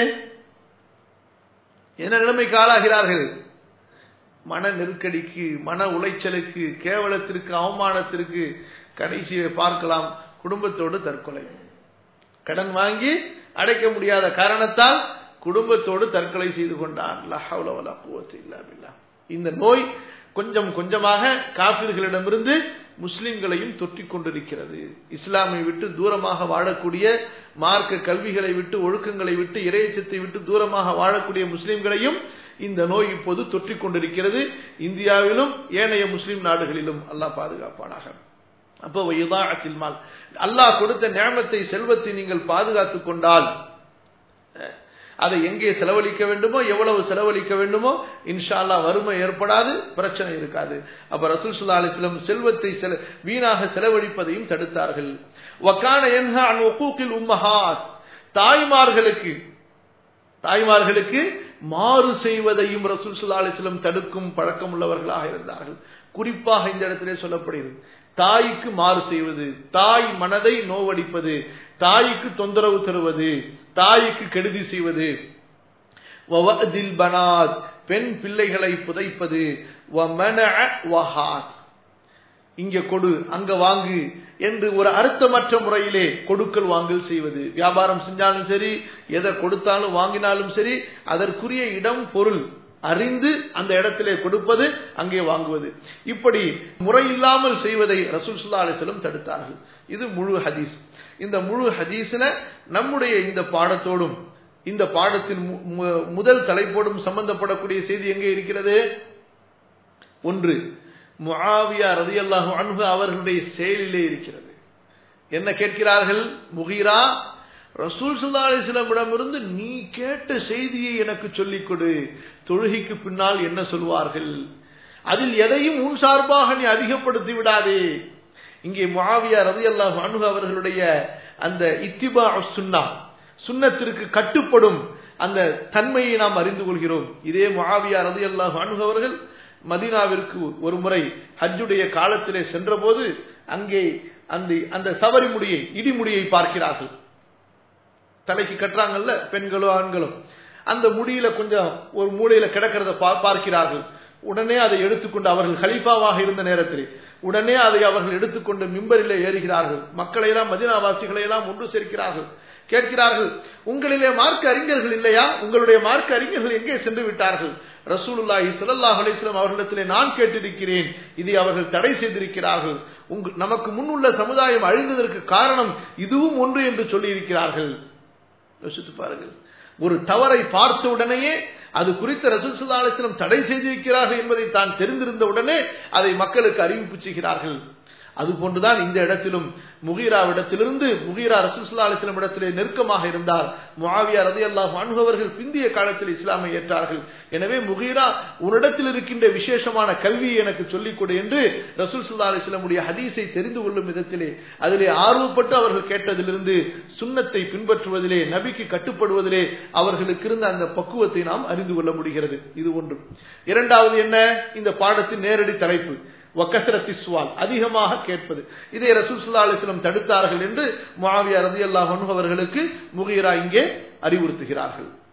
என்ன நிலைமைக்கு ஆளாகிறார்கள் மன நெருக்கடிக்கு மன உளைச்சலுக்கு கேவலத்திற்கு அவமானத்திற்கு கடைசியை பார்க்கலாம் குடும்பத்தோடு தற்கொலை கடன் வாங்கி அடைக்க முடியாத காரணத்தால் குடும்பத்தோடு தற்கொலை செய்து கொண்டான் இந்த நோய் கொஞ்சம் கொஞ்சமாக காபிர்களிடமிருந்து முஸ்லிம்களையும் தொற்றிக் கொண்டிருக்கிறது இஸ்லாமை விட்டு தூரமாக வாழக்கூடிய மார்க்க கல்விகளை விட்டு ஒழுக்கங்களை விட்டு இறையச்சத்தை விட்டு தூரமாக வாழக்கூடிய முஸ்லிம்களையும் இந்த நோய் இப்போது தொற்றிக் கொண்டிருக்கிறது இந்தியாவிலும் ஏனைய முஸ்லிம் நாடுகளிலும் அல்லாஹ் பாதுகாப்பானாக அப்போ இதாத்தில் மால் அல்லாஹ் கொடுத்த நியமத்தை செல்வத்தை நீங்கள் பாதுகாத்துக் கொண்டால் அதை எங்கே செலவழிக்க வேண்டுமோ எவ்வளவு செலவழிக்க வேண்டுமோ இன்ஷா அல்லா வறுமை ஏற்படாது பிரச்சனை இருக்காது அப்ப ரசூல் சுல்லா அலிஸ்லம் செல்வத்தை வீணாக செலவழிப்பதையும் தடுத்தார்கள் வக்கான என்ஹா ஒக்கூக்கில் உம்மஹாத் தாய்மார்களுக்கு தாய்மார்களுக்கு மாறு செய்வதையும் ரசூல் சுல்லா அலிஸ்லம் தடுக்கும் பழக்கம் உள்ளவர்களாக இருந்தார்கள் குறிப்பாக இந்த இடத்திலே சொல்லப்படுகிறது தாய்க்கு மாறு செய்வது தாய் மனதை நோவடிப்பது தாய்க்கு தொந்தரவு தருவது தாய்க்கு கெடுதி செய்வது பனாத் பெண் பிள்ளைகளை புதைப்பது இங்க கொடு அங்க வாங்கு என்று ஒரு அர்த்தமற்ற முறையிலே கொடுக்கல் வாங்கல் செய்வது வியாபாரம் செஞ்சாலும் சரி எதை கொடுத்தாலும் வாங்கினாலும் சரி அதற்குரிய இடம் பொருள் அறிந்து அந்த இடத்திலே கொடுப்பது அங்கே வாங்குவது இப்படி முறையில்லாமல் செய்வதை ரசூல் சுல்லா அலிஸ்லம் தடுத்தார்கள் இது முழு ஹதீஸ் இந்த முழு ஹதீஸ்ல நம்முடைய இந்த பாடத்தோடும் இந்த பாடத்தின் முதல் தலைப்போடும் சம்பந்தப்படக்கூடிய செய்தி எங்கே இருக்கிறது ஒன்று முஆவியா ரதியல்லாஹு அன்ஹு அவர்களுடைய செயலிலே இருக்கிறது என்ன கேட்கிறார்கள் முகீரா ரசூல் சுல்லா அலிஸ்லமிடமிருந்து நீ கேட்ட செய்தியை எனக்கு சொல்லிக் கொடு தொழுகைக்கு பின்னால் என்ன சொல்வார்கள் அதில் எதையும் உன் சார்பாக நீ அதிகப்படுத்தி விடாதே இங்கே முஆவியா ரதி அல்லாஹ் அணுகு அவர்களுடைய அந்த இத்திபா சுன்னா சுன்னத்திற்கு கட்டுப்படும் அந்த தன்மையை நாம் அறிந்து கொள்கிறோம் இதே முஆவியா ரதி அல்லாஹ் அணுகு அவர்கள் மதீனாவிற்கு ஒரு முறை ஹஜ்ஜுடைய காலத்திலே சென்றபோது அங்கே அந்த அந்த சவரி முடியை இடிமுடியை பார்க்கிறார்கள் தலைக்கு கட்டுறாங்கல்ல பெண்களோ ஆண்களோ அந்த முடியில கொஞ்சம் ஒரு மூலையில கிடக்கிறத பார்க்கிறார்கள் உடனே அதை எடுத்துக்கொண்டு அவர்கள் கலீஃபாவாக இருந்த நேரத்தில் உடனே அதை அவர்கள் எடுத்துக்கொண்டு மிம்பரிலே ஏறுகிறார்கள் மக்களை எல்லாம் மதினாவாசிகளை எல்லாம் ஒன்று சேர்க்கிறார்கள் கேட்கிறார்கள் உங்களிலே மார்க்க அறிஞர்கள் இல்லையா உங்களுடைய மார்க்க அறிஞர்கள் எங்கே சென்று விட்டார்கள் ரசூலுல்லாஹி ஸல்லல்லாஹு அலைஹி வஸல்லம் அவர்களிடத்திலே நான் கேட்டிருக்கிறேன் இதை அவர்கள் தடை செய்திருக்கிறார்கள் நமக்கு முன்னுள்ள சமுதாயம் அழிந்ததற்கு காரணம் இதுவும் ஒன்று என்று சொல்லி இருக்கிறார்கள் யோசித்து பாருங்கள் ஒரு தவறை பார்த்த உடனேயே அது குறித்த ரசூல் சுல்லாஸ்லம் தடை செய்திருக்கிறார்கள் என்பதை தான் தெரிந்திருந்த உடனே அதை மக்களுக்கு அறிவிப்பு செய்கிறார்கள் அது போன்றுதான் இந்த இடத்திலும் முகீராவிடத்திலிருந்து முகீரா ரசூலுல்லாஹி அலைஹி வஸல்லம் இடத்திலே நெருக்கமாக இருந்தார் முஆவியா ரலியல்லாஹு அன்ஹு அவர்கள் பிந்திய காலத்தில் இஸ்லாமை ஏற்றார்கள் எனவே முகீரா உன்னிடத்தில் இருக்கின்ற விசேஷமான கல்வியை எனக்கு சொல்லிக் கொடு என்று ரசூல் ஸல்லல்லாஹு அலைஹி வஸல்லமுடைய ஹதீஸை தெரிந்து கொள்ளும் விதத்திலே அதிலே ஆர்வப்பட்டு அவர்கள் கேட்டதிலிருந்து சுன்னத்தை பின்பற்றுவதிலே நபிக்கு கட்டுப்படுவதிலே அவர்களுக்கு இருந்த அந்த பக்குவத்தை நாம் அறிந்து கொள்ள முடிகிறது இது ஒன்று இரண்டாவது என்ன இந்த பாடத்தின் நேரடி தலைப்பு வக்கசரத்தி சுவால் அதிகமாக கேட்பது இதை ரசூல் சுல்லா அலிஸ்லம் தடுத்தார்கள் என்று முஆவியா ரதி அல்லாஹ் அவர்களுக்கு முகீரா இங்கே அறிவுறுத்துகிறார்கள்